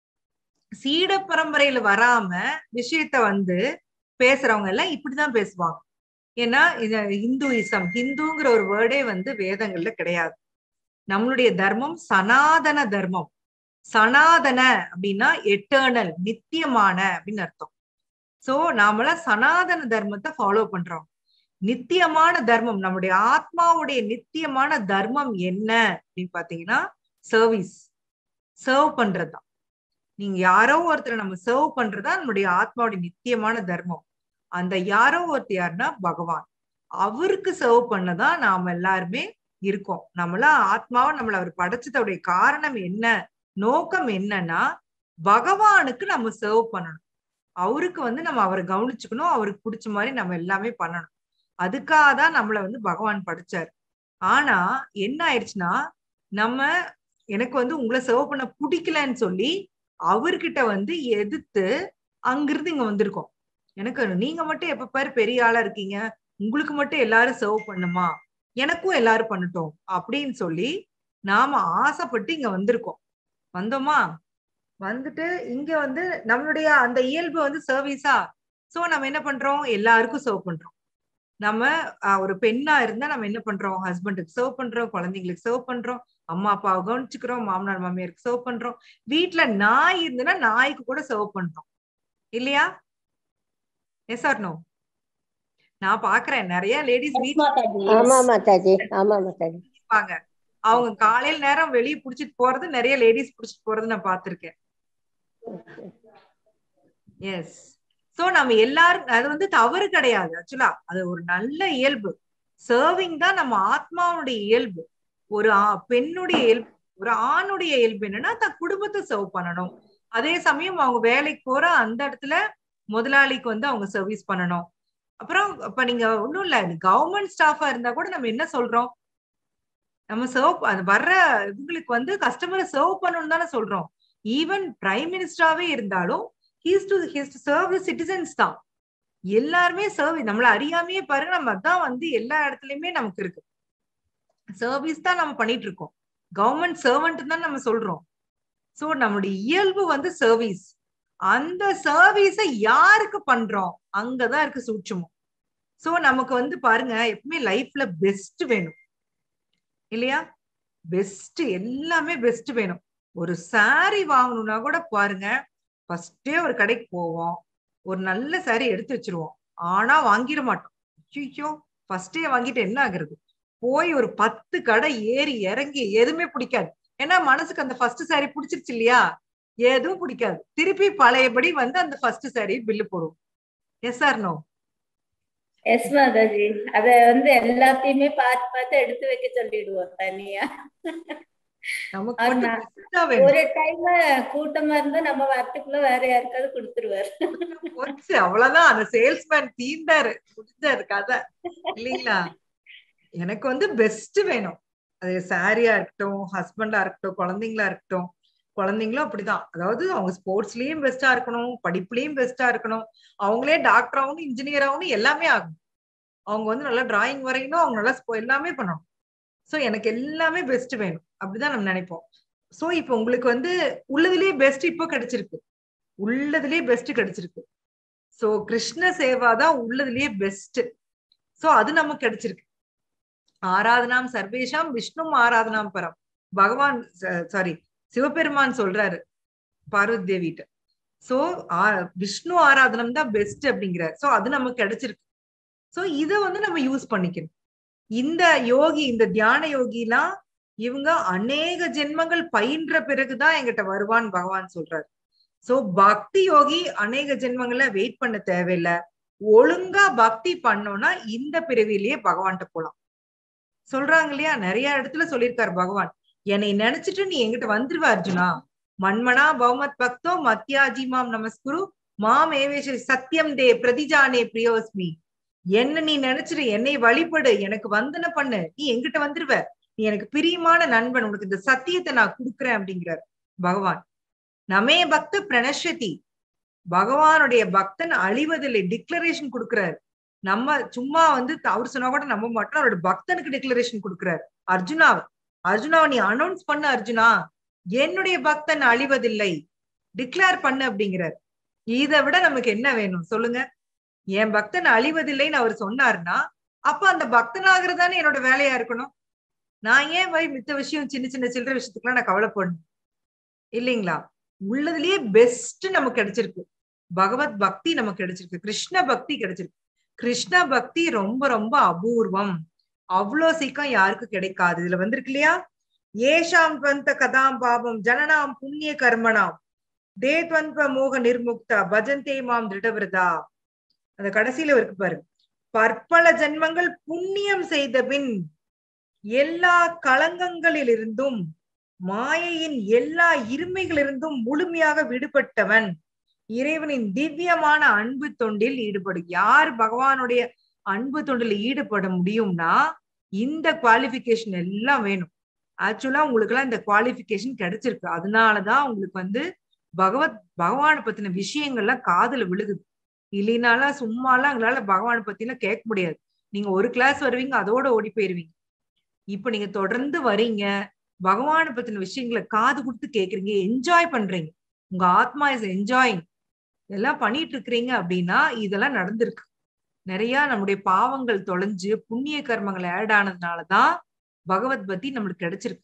சீட பரம்பரையில வராம விஷயத்த வந்து பேசுறவங்க எல்லாம் இப்படிதான் பேசுவாங்க ஏன்னா இது ஹிந்துயிசம் ஹிந்துங்கிற ஒரு வேர்டே வந்து வேதங்கள்ல கிடையாது நம்மளுடைய தர்மம் சனாதன தர்மம் சனாதன அப்படின்னா எட்டர்னல் நித்தியமான அப்படின்னு அர்த்தம் சோ நாமெல்லாம் சனாதன தர்மத்தை ஃபாலோ பண்றோம் நித்தியமான தர்மம் நம்முடைய ஆத்மாவுடைய நித்தியமான தர்மம் என்ன அப்படின்னு பாத்தீங்கன்னா சர்வீஸ் சர்வ் பண்றதுதான் நீங்க யாரோ ஒருத்தரை நம்ம சர்வ் பண்றதா நம்முடைய ஆத்மாவுடைய நித்தியமான தர்மம் அந்த யாரோ ஒருத்தர் யாருன்னா பகவான் அவருக்கு சர்வ் பண்ணதான் நாம எல்லாருமே இருக்கோம் நம்மளாம் ஆத்மாவை நம்மள அவர் படைச்சதோடைய காரணம் என்ன நோக்கம் என்னன்னா பகவானுக்கு நம்ம சர்வ் பண்ணணும் அவருக்கு வந்து நம்ம அவரை கவனிச்சுக்கணும் அவருக்கு பிடிச்ச மாதிரி நம்ம எல்லாமே பண்ணணும் அதுக்காக தான் நம்மள வந்து பகவான் படைச்சாரு ஆனா என்ன ஆயிடுச்சுன்னா நம்ம எனக்கு வந்து உங்களை சர்வ் பண்ண பிடிக்கலன்னு சொல்லி அவர்கிட்ட வந்து எதிர்த்து அங்கிருந்து இங்க வந்திருக்கோம் எனக்கு நீங்க மட்டும் எப்ப பாரு பெரிய ஆளா இருக்கீங்க உங்களுக்கு மட்டும் எல்லாரும் சர்வ் பண்ணுமா எனக்கும் எல்லாரும் பண்ணட்டும் அப்படின்னு சொல்லி நாம ஆசைப்பட்டு இங்க வந்திருக்கோம் வந்தோமா வந்துட்டு இங்க வந்து நம்மளுடைய அந்த இயல்பு வந்து சர்வீஸா சோ நம்ம என்ன பண்றோம் எல்லாருக்கும் சர்வ் பண்றோம் நம்ம ஆஹ், ஒரு பெண்ணா இருந்தா நம்ம என்ன பண்றோம் ஹஸ்பண்டுக்கு சர்வ் பண்றோம் குழந்தைங்களுக்கு சர்வ் பண்றோம் அம்மா அப்பாவை கவனிச்சுக்கிறோம் மாமனார் மாமியாருக்கு சர்வ் பண்றோம் வீட்ல நாய் இருந்துன்னா நாய்க்கு கூட சர்வ் பண்றோம் இல்லையா எஸ் ஆர் நோ நான் பாக்குறேன் நிறைய லேடிஸ் வீட்ல ஆமா மாதாஜி ஆமா மாதாஜி இருப்பாங்க அவங்க காலையில நேரம் வெளிய புடிச்சிட்டு போறது நிறைய லேடிஸ் புடிச்சிட்டு போறது நான் பார்த்திருக்கேன் எஸ் சோ நம்ம எல்லாரும் அது வந்து தவறு கிடையாது ஆக்சுவலா அது ஒரு நல்ல இயல்பு சர்விங் தான் நம்ம ஆத்மாவுடைய இயல்பு ஒரு ஆ- பெண்ணுடைய இயல்பு ஒரு ஆணுடைய இயல்பு என்னன்னா தன் குடும்பத்தை சர்வ் பண்ணணும் அதே சமயம் அவங்க வேலைக்கு போற அந்த இடத்துல முதலாளிக்கு வந்து அவங்க சர்வீஸ் பண்ணணும் அப்புறம் இப்ப நீங்க ஒண்ணும் இல்ல கவர்மெண்ட் ஸ்டாஃபா இருந்தா கூட நம்ம என்ன சொல்றோம் நம்ம சர்வ் அது வர்ற இவங்களுக்கு வந்து கஸ்டமரை சர்வ் பண்ணணும்னு தானே சொல்றோம் ஈவன் பிரைம் மினிஸ்டராவே இருந்தாலும் he's to his to serve the citizens தான் எல்லாருமே சர்வீஸ் நம்மள அறியாமையே பாருங்க நம்ம அதான் வந்து எல்லா இடத்துலயுமே நமக்கு இருக்கு சர்வீஸ் தான் நம்ம பண்ணிட்டு இருக்கோம் கவர்மெண்ட் சர்வெண்ட் தான் நம்ம சொல்றோம் சோ நம்மளுடைய இயல்பு வந்து சர்வீஸ் அந்த சர்வீஸை யாருக்கு பண்றோம் அங்கதான் இருக்கு சூட்சமம் சோ நமக்கு வந்து பாருங்க எப்பவுமே லைஃப்ல பெஸ்ட் வேணும் இல்லையா பெஸ்ட் எல்லாமே பெஸ்ட் வேணும் ஒரு saree வாங்கணும்னா கூட பாருங்க ஃபர்ஸ்டே ஒரு கடைக்கு போவோம் ஒரு நல்ல saree எடுத்து வச்சிருவோம் ஆனா வாங்கிட மாட்டோம் ஐயோ ஃபர்ஸ்டே வாங்கிட்டு என்ன ஆகுறது போய் ஒரு பத்து கடை ஏறி இறங்கி எதுவுமே பிடிக்காது ஏன்னா மனசுக்கு அந்த ஃபர்ஸ்ட் saree பிடிச்சிருச்சு இல்லையா எதுவும் பிடிக்காது திருப்பி பழையபடி வந்து அந்த ஃபர்ஸ்ட் saree பில்லு போடுவோம் yes or no yes Mataji அத வந்து எல்லாத்தையுமே பார்த்து பார்த்து எடுத்து வைக்க சொல்லிடுவோம் தனியா நமக்கு ஆனா, மட்டும் best ஆ வேணும் ஒரு டைம் கூட்டமா இருந்தா நம்ம வரத்துக்குள்ள வேற யாருக்காவது கொடுத்துருவாரு போச்சு அவ்வளவுதான் அந்த சேல்ஸ்மேன் தீண்டாரு முடிஞ்சாரு கதை இல்லைங்களா எனக்கு வந்து பெஸ்ட் வேணும் அது சாரியா இருக்கட்டும் ஹஸ்பண்டா இருக்கட்டும் குழந்தைங்களா இருக்கட்டும் குழந்தைங்களும் அப்படிதான் அதாவது அவங்க ஸ்போர்ட்ஸ்லயும் பெஸ்டா இருக்கணும் படிப்புலயும் பெஸ்டா இருக்கணும் அவங்களே டாக்டர் ஆகணும் இன்ஜினியர் ஆகணும் எல்லாமே ஆகணும் அவங்க வந்து நல்லா டிராயிங் வரையணும் அவங்க நல்லா spo- எல்லாமே பண்ணணும் சோ எனக்கு எல்லாமே பெஸ்ட் வேணும் அப்படிதான் நம்ம நினைப்போம் சோ இப்போ உங்களுக்கு வந்து உள்ளதுலயே பெஸ்ட் இப்போ கிடைச்சிருக்கு உள்ளதுலயே பெஸ்ட் கிடைச்சிருக்கு சோ கிருஷ்ண சேவா தான் உள்ளதுலயே பெஸ்ட் சோ அது நமக்கு கிடைச்சிருக்கு ஆராதனாம் சர்வேஷாம் விஷ்ணு ஆராதனாம் பரம் பகவான் சாரி சிவபெருமான் சொல்றாரு பார்வதி தேவிட்ட சோ விஷ்ணு ஆராதனம் தான் பெஸ்ட் அப்படிங்கிறார் சோ அது நமக்கு கிடைச்சிருக்கு சோ இத வந்து நம்ம யூஸ் பண்ணிக்கணும் இந்த யோகி இந்த தியான யோகிலாம் இவங்க அநேக ஜென்மங்கள் பயின்ற பிறகுதான் எங்கிட்ட வருவான் பகவான் சொல்றாரு சோ பக்தி யோகி அநேக ஜென்மங்கள்ல வெயிட் பண்ண தேவையில்ல ஒழுங்கா பக்தி பண்ணோம்னா இந்த பிறவிலேயே பகவான்கிட்ட போலாம் சொல்றாங்க இல்லையா நிறைய இடத்துல சொல்லியிருக்காரு பகவான் என்னை நினைச்சிட்டு நீ எங்கிட்ட வந்துருவ அர்ஜுனா மன்மனா பௌமத் பக்தோ மத்யாஜிமாம் நமஸ்குரு மாம் ஏவேஷ சத்தியம் தே பிரதிஜானே பிரியோஸ்மி என்ன நீ நினைச்சிரு என்னை வழிபடு எனக்கு வந்தன பண்ணு நீ எங்கிட்ட வந்துருவ நீ எனக்கு பிரியமான நண்பன் உனக்கு இந்த சத்தியத்தை நான் கொடுக்குறேன் அப்படிங்கிறார் பகவான் நமே பக்த பிரணஷதி பகவானுடைய பக்தன் அழிவதில்லை டிக்ளரேஷன் கொடுக்கிறார் நம்ம சும்மா வந்து அவர் சொன்னா கூட நம்ப மாட்டோம் அவரோட பக்தனுக்கு டிக்ளரேஷன் கொடுக்கிறார் அர்ஜுனாவை அர்ஜுனாவை நீ அனௌன்ஸ் பண்ணு அர்ஜுனா என்னுடைய பக்தன் அழிவதில்லை டிக்ளேர் பண்ணு அப்படிங்கிறார் இதை விட நமக்கு என்ன வேணும் சொல்லுங்க என் பக்தன் அழிவதில்லைன்னு அவர் சொன்னாருன்னா அப்ப அந்த பக்தன் ஆகுறதானே என்னோட வேலையா இருக்கணும் நான் ஏன் போய் மித்த விஷயம் சின்ன சின்ன சில்லற விஷயத்துக்குலாம் நான் கவலைப்படணும் இல்லைங்களா உள்ளதுலயே பெஸ்ட் நமக்கு கிடைச்சிருக்கு பகவத் பக்தி நமக்கு கிடைச்சிருக்கு கிருஷ்ண பக்தி கிடைச்சிருக்கு கிருஷ்ண பக்தி ரொம்ப ரொம்ப அபூர்வம் அவ்வளோ சீக்கிரம் யாருக்கும் கிடைக்காது இதுல வந்திருக்கு இல்லையா ஏஷாம் துவந்த கதாம் பாபம் ஜனனாம் புண்ணிய கர்மனாம் தே துவந்த மோக நிர்முக்தா பஜந்தே மாம் திருடவிரதா அந்த கடைசியில இருக்கு பாரு பற்பல ஜென்மங்கள் புண்ணியம் செய்த பின் எல்லா களங்கங்களிலிருந்தும் மாயையின் எல்லா இருமைகளிலிருந்தும் முழுமையாக விடுபட்டவன் இறைவனின் திவ்யமான அன்பு தொண்டில் ஈடுபடும் யார் பகவானுடைய அன்பு தொண்டில் ஈடுபட முடியும்னா இந்த குவாலிபிகேஷன் எல்லாம் வேணும் ஆக்சுவலா உங்களுக்கு எல்லாம் இந்த குவாலிபிகேஷன் கிடைச்சிருக்கு அதனாலதான் உங்களுக்கு வந்து பகவத் பகவானை பத்தின விஷயங்கள்லாம் காதுல விழுகுது இல்லைனாலாம் சும்மாலாம் எங்களால பகவானை பத்தி எல்லாம் கேட்க முடியாது நீங்க ஒரு கிளாஸ் வருவீங்க அதோட ஓடி போயிருவீங்க இப்ப நீங்க தொடர்ந்து வரீங்க பகவானை பத்தின விஷயங்களை காது கொடுத்து கேக்குறீங்க என்ஜாய் பண்றீங்க உங்க ஆத்மா இஸ் என்ஜாயிங் எல்லாம் பண்ணிட்டு இருக்கிறீங்க அப்படின்னா இதெல்லாம் நடந்திருக்கு நிறைய நம்முடைய பாவங்கள் தொலைஞ்சு புண்ணிய கர்மங்கள் ஆட் ஆனதுனாலதான் பகவத் பத்தி நம்மளுக்கு கிடைச்சிருக்கு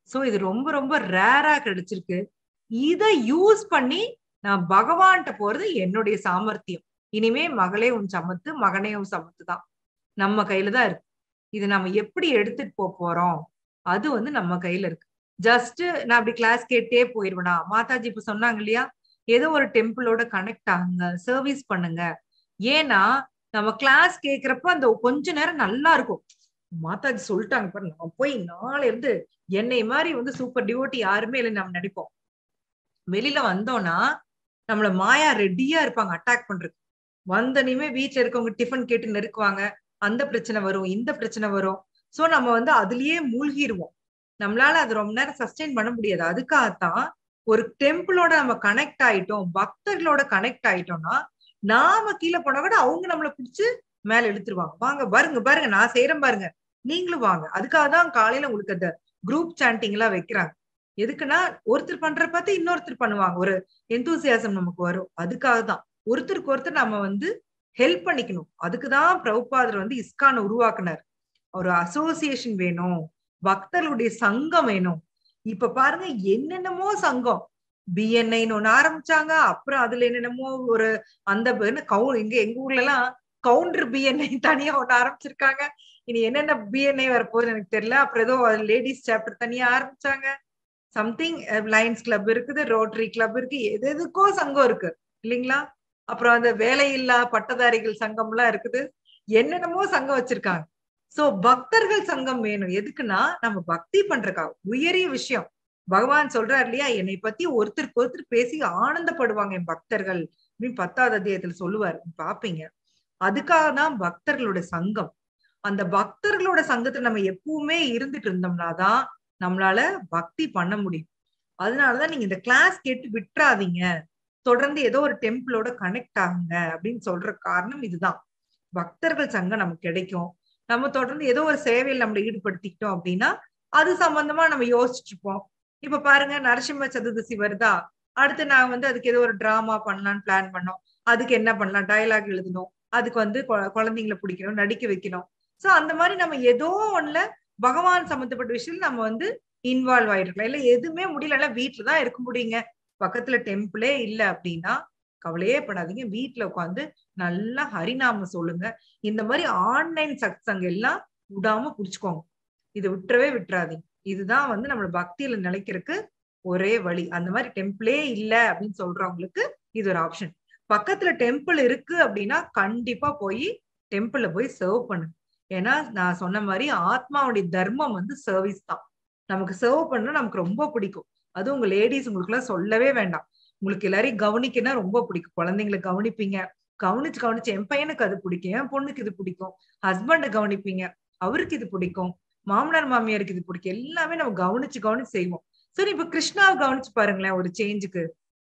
சோ இது ரொம்ப ரொம்ப ரேரா கிடைச்சிருக்கு இத யூஸ் பண்ணி நான் பகவான்கிட்ட போறது என்னுடைய சாமர்த்தியம் இனிமே மகளே உன் சமத்து மகனே உன் சமத்து தான் நம்ம கையில தான் இருக்கு இது நம்ம எப்படி எடுத்துட்டு போக போறோம் அது வந்து நம்ம கையில இருக்கு ஜஸ்ட் நான் அப்படி கிளாஸ் கேட்டே போயிருவேனா மாதாஜி இப்ப சொன்னாங்க இல்லையா ஏதோ ஒரு டெம்பிளோட கனெக்ட் ஆகுங்க சர்வீஸ் பண்ணுங்க ஏன்னா நம்ம கிளாஸ் கேக்குறப்ப அந்த கொஞ்ச நேரம் நல்லா இருக்கும் மாதாஜி சொல்லிட்டாங்க பாரு நான் போய் நாளை இருந்து என்னை மாதிரி வந்து சூப்பர் டிவோட்டி யாருமே இல்லை நம்ம நினைப்போம் வெளியில வந்தோம்னா நம்மள மாயா ரெடியா இருப்பாங்க அட்டாக் பண்றதுக்கு வந்தனையுமே வீட்டுல இருக்கவங்க டிஃபன் கேட்டு நெருக்குவாங்க அந்த பிரச்சனை வரும் இந்த பிரச்சனை வரும் சோ நம்ம வந்து அதுலயே மூழ்கிடுவோம் நம்மளால அது ரொம்ப நேரம் சஸ்டெயின் பண்ண முடியாது அதுக்காகத்தான் ஒரு டெம்பிளோட நம்ம கனெக்ட் ஆயிட்டோம் பக்தர்களோட கனெக்ட் ஆயிட்டோம்னா நாம கீழே போனா கூட அவங்க நம்மள பிடிச்சு மேல எடுத்துருவாங்க வாங்க பாருங்க பாருங்க நான் செய்யறேன் பாருங்க நீங்களும் வாங்க அதுக்காக தான் காலையில உங்களுக்கு அந்த குரூப் சாண்டிங் எல்லாம் வைக்கிறாங்க எதுக்குன்னா ஒருத்தர் பண்ற பார்த்து இன்னொருத்தர் பண்ணுவாங்க ஒரு எந்தூசியாசம் நமக்கு வரும் அதுக்காக தான் ஒருத்தருக்கு ஒருத்தர் நம்ம வந்து ஹெல்ப் பண்ணிக்கணும் அதுக்குதான் பிரபுபாதர் வந்து இஸ்கான் உருவாக்குனார் ஒரு அசோசியேஷன் வேணும் பக்தர்களுடைய சங்கம் வேணும் இப்ப பாருங்க என்னென்னமோ சங்கம் பிஎன்ஐன்னு ஒண்ணு ஆரம்பிச்சாங்க அப்புறம் அதுல என்னென்னமோ ஒரு அந்த கவு எங்க எங்க ஊர்ல எல்லாம் கவுண்டர் பிஎன்ஐ தனியா ஒண்ணு ஆரம்பிச்சிருக்காங்க இனி என்னென்ன பிஎன்ஐ வரப்போகுதுன்னு எனக்கு தெரியல அப்புறம் ஏதோ லேடிஸ் சாப்டர் தனியா ஆரம்பிச்சாங்க சம்திங் லயன்ஸ் கிளப் இருக்குது ரோட்டரி கிளப் இருக்கு எது எதுக்கோ சங்கம் இருக்கு இல்லைங்களா அப்புறம் அந்த வேலையில்லா பட்டதாரிகள் சங்கம் எல்லாம் இருக்குது என்னென்னமோ சங்கம் வச்சிருக்காங்க சோ பக்தர்கள் சங்கம் வேணும் எதுக்குன்னா நம்ம பக்தி பண்றக்கா உயரிய விஷயம் பகவான் சொல்றாரு இல்லையா என்னை பத்தி ஒருத்தருக்கு ஒருத்தர் பேசி ஆனந்தப்படுவாங்க என் பக்தர்கள் அப்படின்னு பத்தாவது அத்தியாயத்துல சொல்லுவாரு பாப்பீங்க அதுக்காக தான் பக்தர்களோட சங்கம் அந்த பக்தர்களோட சங்கத்துல நம்ம எப்பவுமே இருந்துட்டு இருந்தோம்னா தான் நம்மளால பக்தி பண்ண முடியும் அதனாலதான் நீங்க இந்த கிளாஸ் கேட்டு விட்டுறாதீங்க தொடர்ந்து ஏதோ ஒரு டெம்பிளோட கனெக்ட் ஆகுங்க அப்படின்னு சொல்ற காரணம் இதுதான் பக்தர்கள் சங்கம் நமக்கு கிடைக்கும் நம்ம தொடர்ந்து ஏதோ ஒரு சேவையில் நம்மளை ஈடுபடுத்திக்கிட்டோம் அப்படின்னா அது சம்பந்தமா நம்ம யோசிச்சுட்டு இருப்போம் இப்ப பாருங்க நரசிம்ம சதுர்தசி வருதா அடுத்து நான் வந்து அதுக்கு ஏதோ ஒரு டிராமா பண்ணலாம்னு பிளான் பண்ணோம் அதுக்கு என்ன பண்ணலாம் டயலாக் எழுதணும் அதுக்கு வந்து குழந்தைங்களை பிடிக்கணும் நடிக்க வைக்கணும் சோ அந்த மாதிரி நம்ம ஏதோ ஒண்ணுல பகவான் சம்பந்தப்பட்ட விஷயத்துல நம்ம வந்து இன்வால்வ் ஆயிருக்கலாம் இல்ல எதுவுமே முடியல வீட்டுல தான் இருக்க முடியுங்க பக்கத்துல டெம்பிளே இல்ல அப்படின்னா கவலையே படாதீங்க வீட்டுல உட்காந்து நல்லா ஹரிநாம சொல்லுங்க இந்த மாதிரி ஆன்லைன் சத்சங் எல்லாம் விடாம புடிச்சுக்கோங்க இதை விட்டுறவே விட்டுறாதீங்க இதுதான் வந்து நம்மள பக்தியில நிலைக்கிறதுக்கு ஒரே வழி அந்த மாதிரி டெம்பிளே இல்ல அப்படின்னு சொல்றவங்களுக்கு இது ஒரு ஆப்ஷன் பக்கத்துல டெம்பிள் இருக்கு அப்படின்னா கண்டிப்பா போய் டெம்பிள்ல போய் சர்வ் பண்ணுங்க ஏன்னா நான் சொன்ன மாதிரி ஆத்மாவுடைய தர்மம் வந்து சர்வீஸ் தான் நமக்கு சர்வ் பண்ண நமக்கு ரொம்ப பிடிக்கும் அது உங்க லேடிஸ் உங்களுக்கு எல்லாம் சொல்லவே வேண்டாம் உங்களுக்கு எல்லாரையும் கவனிக்கனா ரொம்ப பிடிக்கும் குழந்தைங்களை கவனிப்பீங்க கவனிச்சு கவனிச்சு என் பையனுக்கு அது பிடிக்கும் என் பொண்ணுக்கு இது பிடிக்கும் ஹஸ்பண்ட கவனிப்பீங்க அவருக்கு இது பிடிக்கும் மாமனார் மாமியாருக்கு இது பிடிக்கும் எல்லாமே நம்ம கவனிச்சு கவனிச்சு செய்வோம் சரி இப்ப கிருஷ்ணாவை கவனிச்சு பாருங்களேன் ஒரு சேஞ்சுக்கு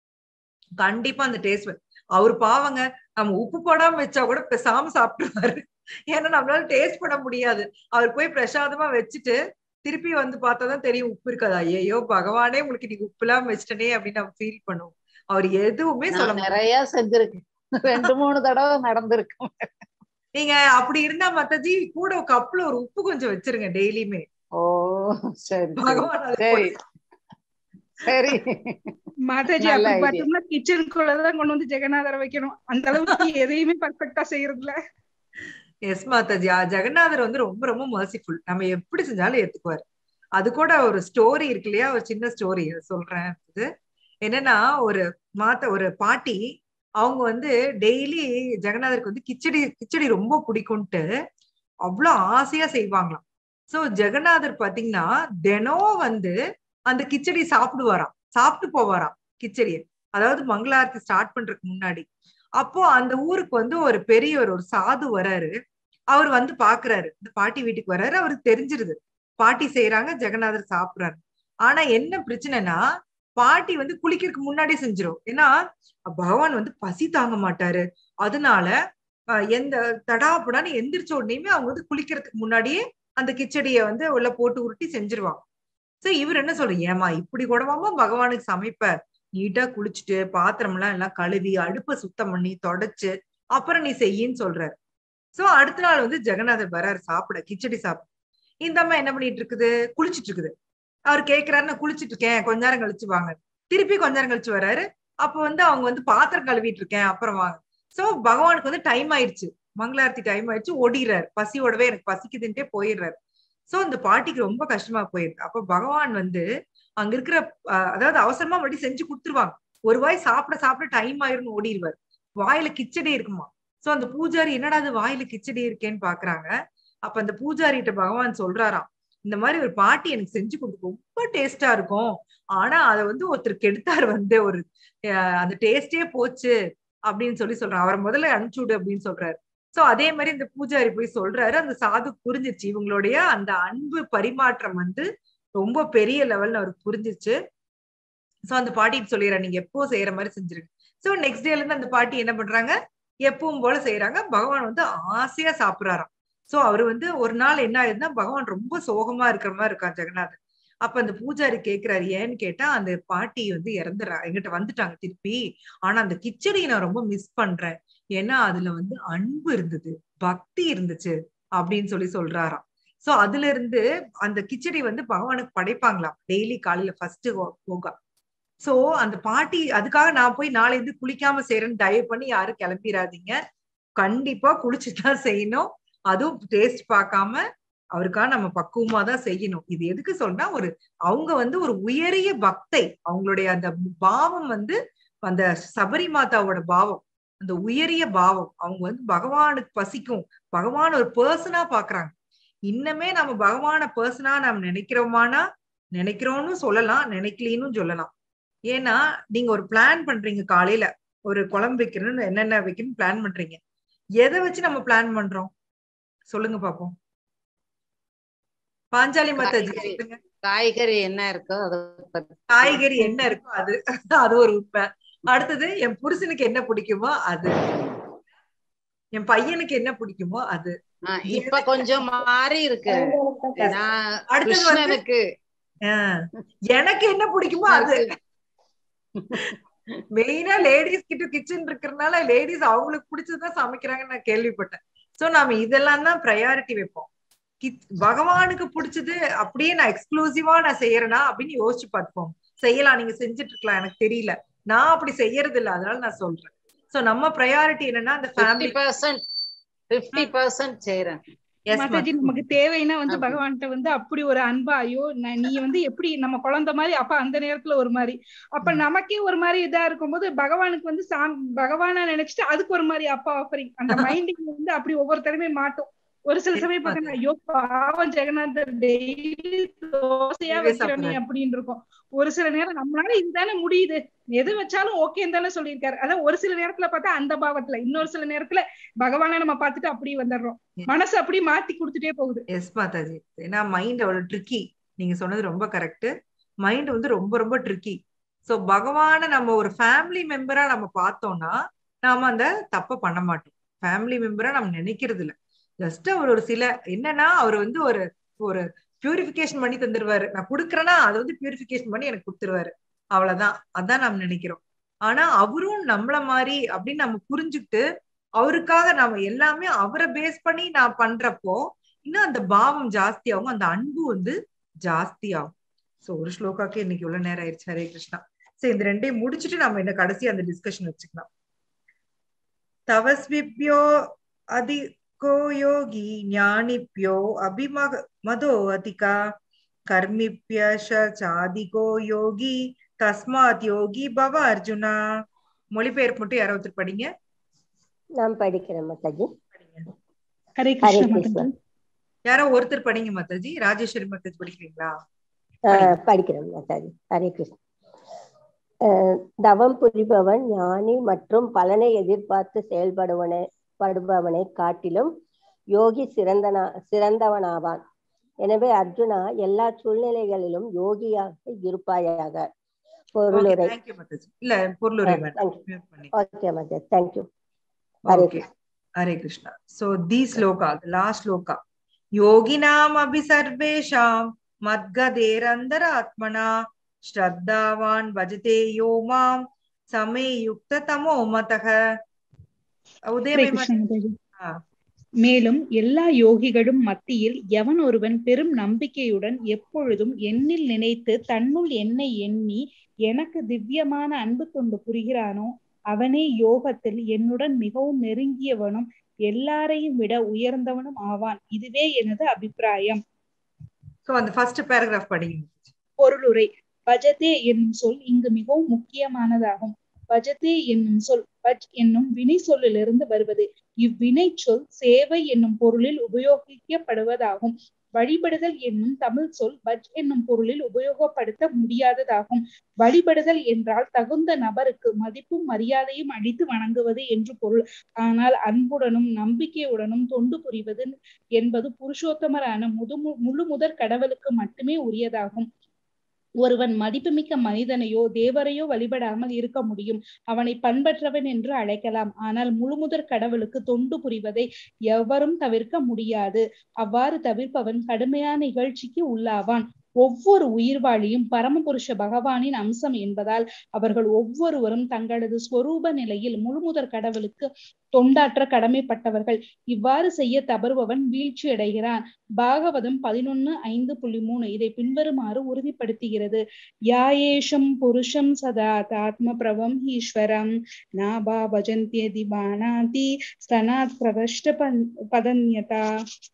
கண்டிப்பா அந்த டேஸ்ட் அவர் பாவங்க நம்ம உப்பு போடாம வச்சா கூட பெசாம சாப்பிட்டுருவாரு ஏன்னா நம்மளால டேஸ்ட் பண்ண முடியாது அவர் போய் பிரசாதமா வச்சுட்டு திருப்பி வந்து பார்த்தாதான் தெரியும் உப்பு இருக்காது ஐயோ பகவானே உங்களுக்கு நீங்க உப்பு இல்லாம வச்சிட்டனே அப்படின்னு நம்ம ஃபீல் பண்ணுவோம் அவர் எதுவுமே சொல்ல நான் நிறைய செஞ்சிருக்கேன் ரெண்டு மூணு தடவை நடந்திருக்கு நீங்க அப்படி இருந்தா மத்தாஜி கூட கப்ல ஒரு உப்பு கொஞ்சம் வச்சிருங்க டெய்லியுமே ஓ சரி சரி. பகவான் அது சரி சரி மாதாஜி நல்ல அப்படி idea. பார்த்தோம்னா கிச்சனுக்குள்ளதான் கொண்டு வந்து ஜெகநாதரை வைக்கணும் அந்த அளவுக்கு எதையுமே பர்ஃபெக்டா செய்யறதுல எஸ் மாதாஜி ஆ, ஜெகநாதர் வந்து ரொம்ப ரொம்ப மர்சிஃபுல் நம்ம எப்படி செஞ்சாலும் ஏத்துக்குவார் அது கூட ஒரு ஸ்டோரி இருக்கு இல்லையா ஒரு சின்ன ஸ்டோரி சொல்றேன் இது என்னன்னா ஒரு மாத்த ஒரு பாட்டி அவங்க வந்து டெய்லி ஜெகநாதருக்கு வந்து கிச்சடி கிச்சடி ரொம்ப பிடிக்கும்ட்டு அவ்வளவு ஆசையா செய்வாங்களாம் சோ ஜெகநாதர் பாத்தீங்கன்னா தினம் வந்து அந்த கிச்சடி சாப்பிடுவாராம் சாப்பிட்டு போவாராம் கிச்சடிய அதாவது மங்களாரத்தி ஸ்டார்ட் பண்றதுக்கு முன்னாடி அப்போ அந்த ஊருக்கு வந்து ஒரு பெரியவர் ஒரு சாது வராரு அவர் வந்து பாக்குறாரு இந்த பாட்டி வீட்டுக்கு வர்றாரு அவருக்கு தெரிஞ்சிருது பாட்டி செய்யறாங்க ஜெகநாதர் சாப்பிடுறாரு ஆனா என்ன பிரச்சனைனா பாட்டி வந்து குளிக்கிறதுக்கு முன்னாடி செஞ்சிரும் ஏன்னா பகவான் வந்து பசி தாங்க மாட்டாரு அதனால அஹ், எந்த தடாப்புடான்னு எந்திரிச்ச உடனேயுமே அவங்க வந்து குளிக்கிறதுக்கு முன்னாடியே அந்த கிச்சடிய வந்து உள்ள போட்டு உருட்டி செஞ்சிருவாங்க சோ இவர் என்ன சொல்ற ஏமா இப்படி கூடவாமா பகவானுக்கு சமைப்ப நீட்டா குளிச்சுட்டு பாத்திரம் எல்லாம் எல்லாம் கழுவி அடுப்பை சுத்தம் பண்ணி தொடச்சு அப்புறம் நீ செய்யின்னு சொல்றாரு சோ அடுத்த நாள் வந்து ஜெகநாதர் வராரு சாப்பிட கிச்சடி சாப்பிட இந்த அம்மா என்ன பண்ணிட்டு இருக்குது குளிச்சிட்டு இருக்குது அவர் கேக்குறாரு நான் குளிச்சிட்டு இருக்கேன் கொஞ்ச நேரம் கழிச்சு வாங்க திருப்பி கொஞ்ச நேரம் கழிச்சு வர்றாரு அப்ப வந்து அவங்க வந்து பாத்திரம் கழுவிட்டு இருக்கேன் அப்புறம் வாங்க சோ பகவானுக்கு வந்து டைம் ஆயிடுச்சு மங்களாரத்தி டைம் ஆயிடுச்சு ஓடிடுறாரு பசியோடவே எனக்கு பசிக்குதுன்ட்டே போயிடுறாரு சோ அந்த பாட்டிக்கு ரொம்ப கஷ்டமா போயிருக்கு அப்ப பகவான் வந்து அங்க இருக்கிற அஹ், அதாவது அவசரமா மறுபடியும் செஞ்சு கொடுத்துருவாங்க ஒரு வாய் சாப்பிட சாப்பிட டைம் ஆயிரும்னு ஓடிடுவார் வாயில கிச்சடி இருக்குமா சோ அந்த பூஜாரி என்னடா அது வாயில கிச்சடி இருக்கேன்னு பாக்குறாங்க அப்ப அந்த பூஜாரிட்ட பகவான் சொல்றாராம் இந்த மாதிரி ஒரு பாட்டி எனக்கு செஞ்சு கொடுத்து ரொம்ப டேஸ்டா இருக்கும் ஆனா அத வந்து ஒருத்தர் கெடுத்தாரு வந்து ஒரு அஹ், அந்த டேஸ்டே போச்சு அப்படின்னு சொல்லி சொல்றான் அவரை முதல்ல அனுப்பிச்சு விடு அப்படின்னு சொல்றாரு சோ அதே மாதிரி இந்த பூஜாரி போய் சொல்றாரு அந்த சாது புரிஞ்சிச்சு இவங்களுடைய அந்த அன்பு பரிமாற்றம் வந்து ரொம்ப பெரிய லெவல்ல அவருக்கு புரிஞ்சிச்சு சோ அந்த பாட்டிட்டு சொல்லிடுறேன் நீங்க எப்போ செய்யற மாதிரி செஞ்சிருங்க சோ நெக்ஸ்ட் டேல இருந்து அந்த பாட்டி என்ன பண்றாங்க எப்பவும் போல செய்யறாங்க பகவான் வந்து ஆசையா சாப்பிடுறாராம் சோ அவர் வந்து ஒரு நாள் என்ன ஆயிருந்தா பகவான் ரொம்ப சோகமா இருக்கிற மாதிரி இருக்கான் ஜெகநாதன் அப்ப அந்த பூஜாரி கேக்குறாரு ஏன்னு கேட்டா அந்த பாட்டி வந்து இறந்துறா எங்கிட்ட வந்துட்டாங்க திருப்பி ஆனா அந்த கிச்சடியை நான் ரொம்ப மிஸ் பண்றேன் ஏன்னா அதுல வந்து அன்பு இருந்தது பக்தி இருந்துச்சு அப்படின்னு சொல்லி சொல்றாராம் சோ அதுல இருந்து அந்த கிச்சடி வந்து பகவானுக்கு படைப்பாங்களாம் டெய்லி காலையில ஃபர்ஸ்ட் போகா சோ அந்த பாட்டி அதுக்காக நான் போய் நாளை இருந்து குளிக்காம செய்யறேன்னு தயவு பண்ணி யாரும் கிளம்பிடாதீங்க கண்டிப்பா குளிச்சுதான் செய்யணும் அதுவும் டேஸ்ட் பார்க்காம அவருக்காக நம்ம பக்குவமா தான் செய்யணும் இது எதுக்கு சொன்னா ஒரு அவங்க வந்து ஒரு உயரிய பக்தை அவங்களுடைய அந்த பாவம் வந்து அந்த சபரி மாதாவோட பாவம் அந்த உயரிய பாவம் அவங்க வந்து பகவானுக்கு பசிக்கும் பகவான் ஒரு பர்சனா பாக்குறாங்க இன்னமே நம்ம பகவான பர்சனா நம்ம நினைக்கிறோமானா நினைக்கிறோம்னு சொல்லலாம் நினைக்கலின்னு சொல்லலாம் ஏன்னா நீங்க ஒரு பிளான் பண்றீங்க காலையில ஒரு குழம்பு வைக்கணும்னு என்னென்ன வைக்கணும்னு பிளான் பண்றீங்க எதை வச்சு நம்ம பிளான் பண்றோம் சொல்லுங்க பாப்போம் பாஞ்சாலி மாதாஜி காய்கறி. சொல்லுங்க. காய்கறி என்ன இருக்கோ அதை பத்தி காய்கறி என்ன இருக்கோ அது அது ஒரு உண்மை அடுத்தது என் புருஷனுக்கு என்ன பிடிக்குமோ அது என் பையனுக்கு என்ன பிடிக்குமோ அது ஆ, இப்ப கொஞ்சம் மாறி இருக்கு நான் அடுத்தது வந்து கிருஷ்ணனுக்கு ஆஹ், எனக்கு என்ன பிடிக்குமோ அது மெயினா லேடிஸ் கிட்ட கிச்சன் இருக்கிறதுனால லேடிஸ் அவங்களுக்கு பிடிச்சதுதான் சமைக்கிறாங்கன்னு நான் கேள்விப்பட்டேன் சோ நாம இதெல்லாம் தான் ப்ரையாரிட்டி வைப்போம் கிச்- பகவானுக்கு பிடிச்சது அப்படியே நான் எக்ஸ்க்ளூசிவா நான் செய்யறேனா அப்படின்னு யோசிச்சு பார்ப்போம் செய்யலாம் நீங்க செஞ்சுட்டு இருக்கலாம் எனக்கு தெரியல நான் அப்படி செய்யறது இல்ல அதனால நான் சொல்றேன் சோ நம்ம ப்ரையாரிட்டி என்னன்னா அந்த fifty family percent fifty percent செய்யறேன் மாதாஜி நமக்கு தேவைன்னா வந்து அப்படி. பகவான்கிட்ட வந்து அப்படி ஒரு அன்பா ஐயோ நான் நீ வந்து எப்படி நம்ம குழந்தை மாதிரி அப்ப அந்த நேரத்துல ஒரு மாதிரி அப்ப நமக்கே ஒரு மாதிரி இதா இருக்கும்போது பகவானுக்கு வந்து சாம் பகவானா நினைச்சிட்டு அதுக்கு ஒரு மாதிரி அப்பா ஆஃபரிங் அந்த மைண்டிங் வந்து அப்படி ஒவ்வொரு தடவை மாட்டும் ஒரு சில Yes, சமயம் மாதாஜி. பாத்தீங்கன்னா ஐயோ பாவம் ஜெகநாதர் டெய்லி தோசையா இதுவே வைக்கிறனே சாப்பிடுறாரு. அப்படின்னு இருக்கும் ஒரு சில நேரம் நம்மளால இதுதானே முடியுது எது வச்சாலும் ஓகேன்னு தானே சொல்லியிருக்காரு அதான் ஒரு சில நேரத்துல பார்த்தா அந்த பாவத்துல இன்னொரு சில நேரத்துல பகவானை நம்ம பார்த்துட்டு அப்படியே வந்துடுறோம் Yes. மனசு அப்படியே மாத்தி கொடுத்துட்டே போகுது எஸ் மாதாஜி ஏன்னா மைண்ட் அவ்வளவு ட்ரிக்கி நீங்க சொன்னது ரொம்ப கரெக்ட் மைண்ட் வந்து ரொம்ப ரொம்ப ட்ரிக்கி சோ பகவான நம்ம ஒரு ஃபேமிலி மெம்பரா நம்ம பார்த்தோம்னா நாம அந்த தப்ப பண்ண மாட்டோம் ஃபேமிலி மெம்பரா நம்ம நினைக்கிறது இல்ல ஜஸ்ட் அவர் ஒரு சில என்னன்னா அவர் வந்து ஒரு ஒரு பியூரிஃபிகேஷன் பண்ணி தந்துருவாரு நான் கொடுக்குறேன்னா அதை வந்து பியூரிஃபிகேஷன் பண்ணி எனக்கு கொடுத்துருவாரு அவ்வளவுதான் அதான் நம்ம நினைக்கிறோம் ஆனா அவரும் நம்மள மாதிரி அப்படின்னு நம்ம புரிஞ்சுக்கிட்டு அவருக்காக நாம எல்லாமே அவரை பேஸ் பண்ணி நான் பண்றப்போ இன்னும் அந்த பாவம் ஜாஸ்தி ஆகும் அந்த அன்பு வந்து ஜாஸ்தி ஆகும் சோ ஒரு ஸ்லோகாக்கு இன்னைக்கு இவ்வளவு நேரம் ஆயிடுச்சு ஹரே கிருஷ்ணா சரி இந்த ரெண்டையும் முடிச்சுட்டு நம்ம இந்த கடைசி அந்த டிஸ்கஷன் வச்சுக்கலாம் தவஸ்விப்யோ அதிகோ யோகி ஞானிப்யோ அபிமக மதோ அதிகா கர்மிப்ய சாதிகோ யோகி தஸ்மாத் யோகி பவ அர்ஜுனா மொழிபெயர்ப்பு மட்டும் யாரோ ஒருத்தர் படிங்க நான் படிக்கிறேன் மாதாஜி படிங்க ஹரே ஹரே கிருஷ்ண கிருஷ்ணா மாதாஜி யாரோ ஒருத்தர் படிங்க மாதாஜி ராஜேஸ்வரி மாதாஜி படிக்கிறீங்களா ஆஹ் படிக்கிறேன் மாதாஜி ஹரே கிருஷ்ணா ஆஹ் தவம் புரிபவன் ஞானி மற்றும் பலனை எதிர்பார்த்து செயல்படுவனை படுபவனை காட்டிலும் யோகி சிறந்தனா சிறந்தவனாவான் எனவே அர்ஜுனா எல்லா சூழ்நிலைகளிலும் யோகியாக இருப்பாயாக பொருளுரை தேங்க்யூ மாதாஜி இல்ல பொருளுரை ஆ, வேண்டாம் thank you. Mute பண்ணி okay Mataji thank you Hare Okay. Hare Krishna. So these sloka, the last sloka. Yoginam abhi sarvesham madgaderandara atmana shraddhavan bhajate yo mam same yukta tamo matah. Hare உதயமே கிருஷ்ண மாதாஜி மேலும் எல்லா யோகிகளும் மத்தியில் எவன் ஒருவன் பெரும் நம்பிக்கையுடன் எப்பொழுதும் என்னில் நினைத்து தன்னுள் என்னை எண்ணி எனக்கு திவ்யமான அன்பு தொண்டு புரிகிறானோ அவனே யோகத்தில் என்னுடன் மிகவும் நெருங்கியவனும் எல்லாரையும் விட உயர்ந்தவனும் ஆவான் இதுவே எனது அபிப்பிராயம் சோ அந்த ஃபர்ஸ்ட் பேராகிராஃப் படிங்க பொருளுரை பஜதே என்னும் சொல் இங்கு மிகவும் முக்கியமானதாகும் பஜதே என்னும் சொல் பஜ் என்னும் வினை சொல்லிலிருந்து வருவது இவ்வினை சொல் சேவை என்னும் பொருளில் உபயோகிக்கப்படுவதாகும் வழிபடுதல் என்னும் தமிழ் சொல் பஜ் என்னும் பொருளில் உபயோகப்படுத்த முடியாததாகும் வழிபடுதல் என்றால் தகுந்த நபருக்கு மதிப்பும் மரியாதையும் அளித்து வணங்குவது என்று பொருள் ஆனால் அன்புடனும் நம்பிக்கையுடனும் தொண்டு புரிவது என்பது புருஷோத்தமரான முது முழு முதற் கடவுளுக்கு மட்டுமே உரியதாகும் ஒருவன் மதிப்புமிக்க மனிதனையோ தேவரையோ வழிபடாமல் இருக்க முடியும் அவனை பண்பற்றவன் என்று அழைக்கலாம் ஆனால் முழுமுதற் கடவுளுக்கு தொண்டு புரிவதை எவரும் தவிர்க்க முடியாது அவ்வாறு தவிர்ப்பவன் கடுமையான நிகழ்ச்சிக்கு உள்ளாவான் ஒவ்வொரு உயிர்வாழியும் பரமபுருஷ பகவானின் அம்சம் என்பதால் அவர்கள் ஒவ்வொருவரும் தங்களது ஸ்வரூப நிலையில் முழுமுதற் கடவுளுக்கு தொண்டாற்ற கடமைப்பட்டவர்கள் இவ்வாறு செய்ய தவறுபவன் வீழ்ச்சி அடைகிறான் பாகவதம் பதினொன்னு ஐந்து புள்ளி மூணு இதை பின்வருமாறு உறுதிப்படுத்துகிறது யாயேஷம் புருஷம் சதா தாத்ம பிரவம் ஈஸ்வரம் நாபா பஜந்தியதி பானாதி ஸ்தனாத் பிரவஷ்ட பதன்யதா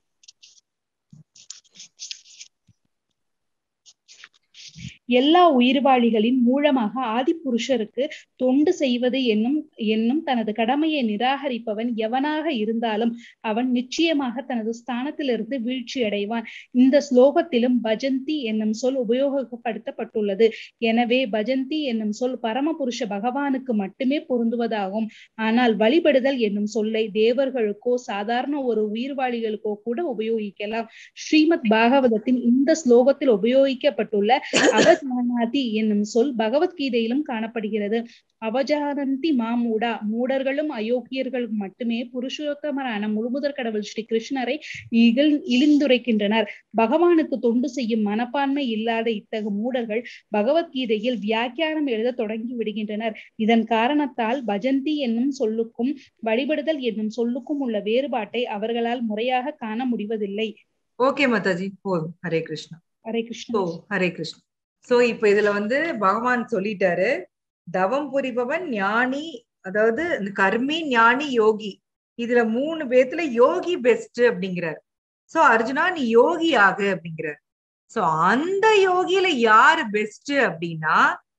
எல்லா உயிர்வாழிகளின் மூலமாக ஆதிப்புருஷருக்கு தொண்டு செய்வது என்னும் என்னும் தனது கடமையை நிராகரிப்பவன் எவனாக இருந்தாலும் அவன் நிச்சயமாக தனது ஸ்தானத்திலிருந்து வீழ்ச்சி அடைவான் இந்த ஸ்லோகத்திலும் பஜந்தி என்னும் சொல் உபயோகப்படுத்தப்பட்டுள்ளது எனவே பஜந்தி என்னும் சொல் பரமபுருஷ பகவானுக்கு மட்டுமே பொருந்துவதாகும் ஆனால் வழிபடுதல் என்னும் சொல்லை தேவர்களுக்கோ சாதாரண ஒரு உயிர்வாழிகளுக்கோ கூட உபயோகிக்கலாம் ஸ்ரீமத் பாகவதத்தின் இந்த ஸ்லோகத்தில் உபயோகிக்கப்பட்டுள்ள அவஜானாதி என்னும் சொல் பகவத்கீதையிலும் காணப்படுகிறது அவஜானந்தி மாமூடா மூடர்களும் அயோக்கியர்களும் மட்டுமே புருஷோத்தமரான முழுமுதற் கடவுள் ஸ்ரீ கிருஷ்ணரை இகழ் இழிந்துரைக்கின்றனர் பகவானுக்கு தொண்டு செய்யும் மனப்பான்மை இல்லாத இத்தகு மூடர்கள் பகவத்கீதையில் வியாக்கியானம் எழுத தொடங்கி விடுகின்றனர் இதன் காரணத்தால் பஜந்தி என்னும் சொல்லுக்கும் வழிபடுதல் என்னும் சொல்லுக்கும் உள்ள வேறுபாட்டை அவர்களால் முறையாக காண முடிவதில்லை ஓகே மாதாஜி போதும் ஹரே கிருஷ்ணா ஹரே சோ கிருஷ்ணா ஹரே கிருஷ்ணா சோ இப்ப இதுல வந்து பகவான் சொல்லிட்டாரு தவம் புரிபவன் ஞானி அதாவது இந்த கர்மி ஞானி யோகி இதுல மூணு பேத்துல யோகி பெஸ்ட் அப்படிங்கிறார் சோ அர்ஜுனா நீ யோகி ஆகு அப்படிங்கிறார் சோ அந்த யோகியில யாரு பெஸ்ட் அப்படின்னா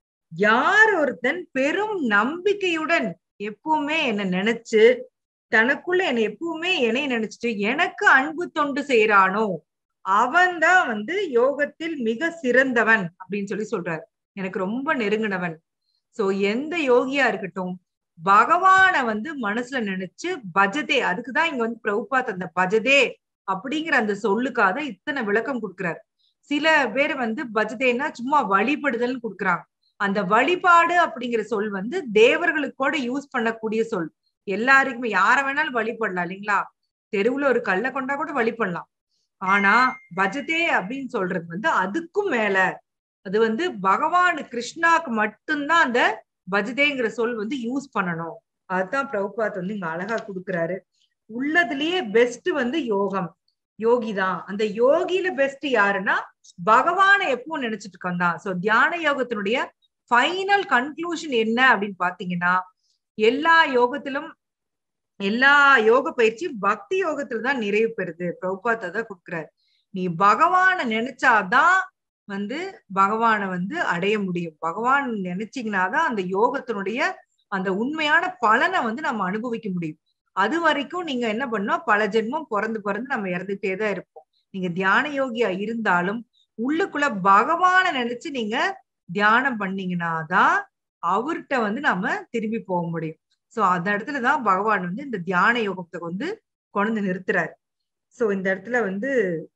யார் ஒருத்தன் பெரும் நம்பிக்கையுடன் எப்பவுமே என்ன நினைச்சு தனக்குள்ள என்னை எப்பவுமே என்னை நினைச்சிட்டு எனக்கு அன்பு தொண்டு செய்யறானோ அவன் தான் வந்து யோகத்தில் மிக சிறந்தவன் அப்படின்னு சொல்லி சொல்றாரு எனக்கு ரொம்ப நெருங்கினவன் சோ எந்த யோகியா இருக்கட்டும் பகவான வந்து மனசுல நினைச்சு பஜதே அதுக்குதான் இங்க வந்து பிரபுபாத் அந்த பஜதே அப்படிங்கிற அந்த சொல்லுக்காக இத்தனை விளக்கம் கொடுக்கிறார் சில பேர் வந்து பஜதேன்னா சும்மா வழிபடுதல்னு கொடுக்குறாங்க அந்த வழிபாடு அப்படிங்கிற சொல் வந்து தேவர்களுக்கு கூட யூஸ் பண்ணக்கூடிய சொல் எல்லாருக்குமே யார வேணாலும் வழிபடலாம் இல்லைங்களா தெருவுல ஒரு கல்லை கொண்டா கூட வழிபடலாம் ஆனா பஜதே அப்படின்னு சொல்றது வந்து அதுக்கும் மேல அது வந்து பகவான் கிருஷ்ணாக்கு மட்டும்தான் அந்த பஜதேங்கிற சொல் வந்து யூஸ் பண்ணணும் அதுதான் பிரபுபாத் வந்து இங்க அழகா கொடுக்குறாரு உள்ளதுலயே பெஸ்ட் வந்து யோகம் யோகி தான் அந்த யோகியில பெஸ்ட் யாருன்னா பகவானை எப்பவும் நினைச்சிட்டு இருக்கோம் தான் சோ தியான யோகத்தினுடைய ஃபைனல் கன்க்ளூஷன் என்ன அப்படின்னு பாத்தீங்கன்னா எல்லா யோகத்திலும் எல்லா யோக பயிற்சியும் பக்தி யோகத்துல தான் நிறைவு பெறுது பிரபுபாத் தான் கொடுக்குறாரு நீ பகவானை நினைச்சாதான் வந்து பகவானை வந்து அடைய முடியும் பகவான் நினைச்சீங்கன்னாதான் அந்த யோகத்தினுடைய அந்த உண்மையான பலனை வந்து நம்ம அனுபவிக்க முடியும் அது வரைக்கும் நீங்க என்ன பண்ணோம் பல ஜென்மம் பிறந்து பிறந்து நம்ம இறந்துட்டே தான் இருப்போம் நீங்க தியான யோகியா இருந்தாலும் உள்ளுக்குள்ள பகவானை நினைச்சு நீங்க தியானம் பண்ணீங்கன்னா தான் அவர்கிட்ட வந்து நம்ம திரும்பி போக முடியும் சோ அந்த இடத்துலதான் பகவான் வந்து இந்த தியான யோகத்தை வந்து கொண்டு நிறுத்துறாரு சோ இந்த இடத்துல வந்து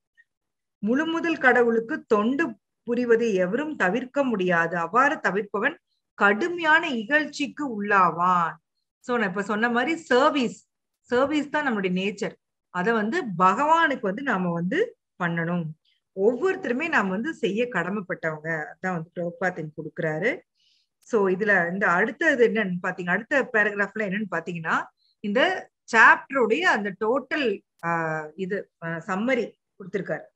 முழு முதல் கடவுளுக்கு தொண்டு புரிவது எவரும் தவிர்க்க முடியாது அவ்வாறு தவிர்ப்பவன் கடுமையான இகழ்ச்சிக்கு உள்ளாவான் சோ நான் இப்ப சொன்ன மாதிரி சர்வீஸ் சர்வீஸ் தான் நம்மளுடைய நேச்சர் அத வந்து பகவானுக்கு வந்து நாம வந்து பண்ணணும் ஒவ்வொருத்தருமே நாம வந்து செய்ய கடமைப்பட்டவங்க அதான் வந்து பிரபாத்தின் கொடுக்குறாரு சோ இதுல இந்த அடுத்தது என்னன்னு பாத்தீங்க அடுத்த பேராகிராஃப்ல என்னன்னு பாத்தீங்கன்னா இந்த சாப்டருடைய அந்த டோட்டல் ஆஹ் இது சம்மரி கொடுத்திருக்காரு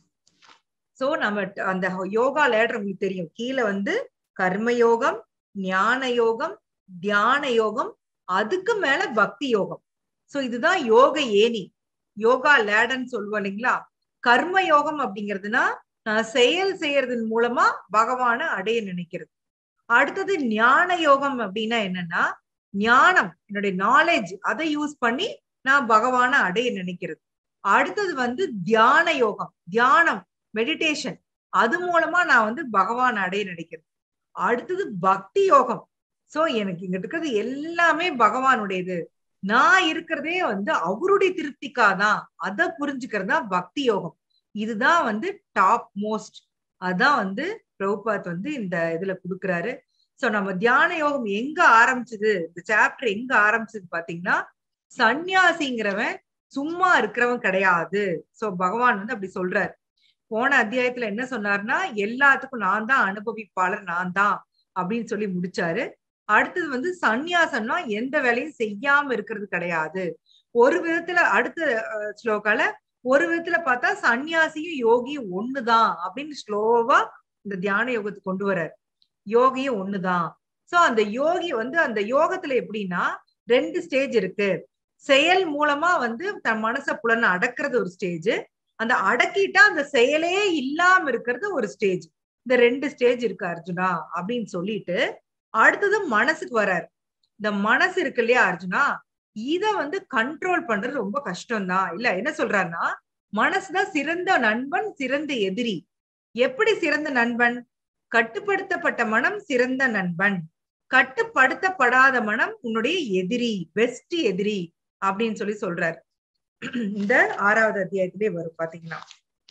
சோ நம்ம ட- அந்த யோகா லேடர் உங்களுக்கு தெரியும் கீழே வந்து கர்ம யோகம் ஞான யோகம் தியான யோகம் அதுக்கு மேல பக்தி யோகம் சோ இதுதான் யோக ஏணி யோகா லேடர்ன்னு சொல்லுவோம் இல்லைங்களா கர்ம யோகம் அப்படிங்கிறதுனா நான் செயல் செய்யறதன் மூலமா பகவானை அடைய நினைக்கிறது அடுத்தது ஞான யோகம் அப்படின்னா என்னன்னா ஞானம் என்னுடைய நாலேஜ் அதை யூஸ் பண்ணி நான் பகவானை அடைய நினைக்கிறது அடுத்தது வந்து தியான யோகம் தியானம் மெடிடேஷன் அது மூலமா நான் வந்து பகவான் அடைய நினைக்கிறது அடுத்தது பக்தி யோகம் சோ எனக்கு இங்க இருக்கிறது எல்லாமே பகவானுடையது நான் இருக்கிறதே வந்து அவருடைய திருப்திக்காதான் அதை புரிஞ்சுக்கிறது தான் பக்தி யோகம் இதுதான் வந்து டாப் மோஸ்ட் அதான் வந்து பிரபுபாத் வந்து இந்த இதுல கொடுக்குறாரு சோ நம்ம தியான யோகம் எங்க ஆரம்பிச்சது இந்த சாப்டர் எங்க ஆரம்பிச்சது பாத்தீங்கன்னா சந்நியாசிங்கிறவன் சும்மா இருக்கிறவன் கிடையாது சோ பகவான் வந்து அப்படி சொல்றாரு போன அத்தியாயத்துல என்ன சொன்னாருன்னா எல்லாத்துக்கும் நான் தான் அனுபவிப்பாளர் நான் தான் அப்படின்னு சொல்லி முடிச்சாரு அடுத்தது வந்து சந்நியாசம்னா எந்த வேலையும் செய்யாம இருக்கிறது கிடையாது ஒரு விதத்துல அடுத்த அஹ், ஸ்லோகால ஒரு விதத்துல பார்த்தா சந்நியாசியும் யோகியும் ஒண்ணுதான் அப்படின்னு ஸ்லோவா இந்த தியான யோகத்துக்கு கொண்டு வர்றாரு யோகியும் ஒண்ணுதான் சோ அந்த யோகி வந்து அந்த யோகத்துல எப்படின்னா ரெண்டு ஸ்டேஜ் இருக்கு செயல் மூலமா வந்து தன் மனச புலனை அடக்குறது ஒரு ஸ்டேஜ் அந்த அடக்கிட்டா அந்த செயலே இல்லாம இருக்கிறது ஒரு ஸ்டேஜ் இந்த ரெண்டு ஸ்டேஜ் இருக்கு அர்ஜுனா அப்படின்னு சொல்லிட்டு அடுத்தது மனசுக்கு வராரு இந்த மனசு இருக்கு இல்லையா அர்ஜுனா இத வந்து கண்ட்ரோல் பண்றது ரொம்ப கஷ்டம்தான் இல்ல என்ன சொல்றாருன்னா மனசுதான் சிறந்த நண்பன் சிறந்த எதிரி எப்படி சிறந்த நண்பன் கட்டுப்படுத்தப்பட்ட மனம் சிறந்த நண்பன் கட்டுப்படுத்தப்படாத மனம் உன்னுடைய எதிரி பெஸ்ட் எதிரி அப்படின்னு சொல்லி சொல்றாரு இந்த ஆறாவது அத்தியாயத்திலே வரும் பாத்தீங்கன்னா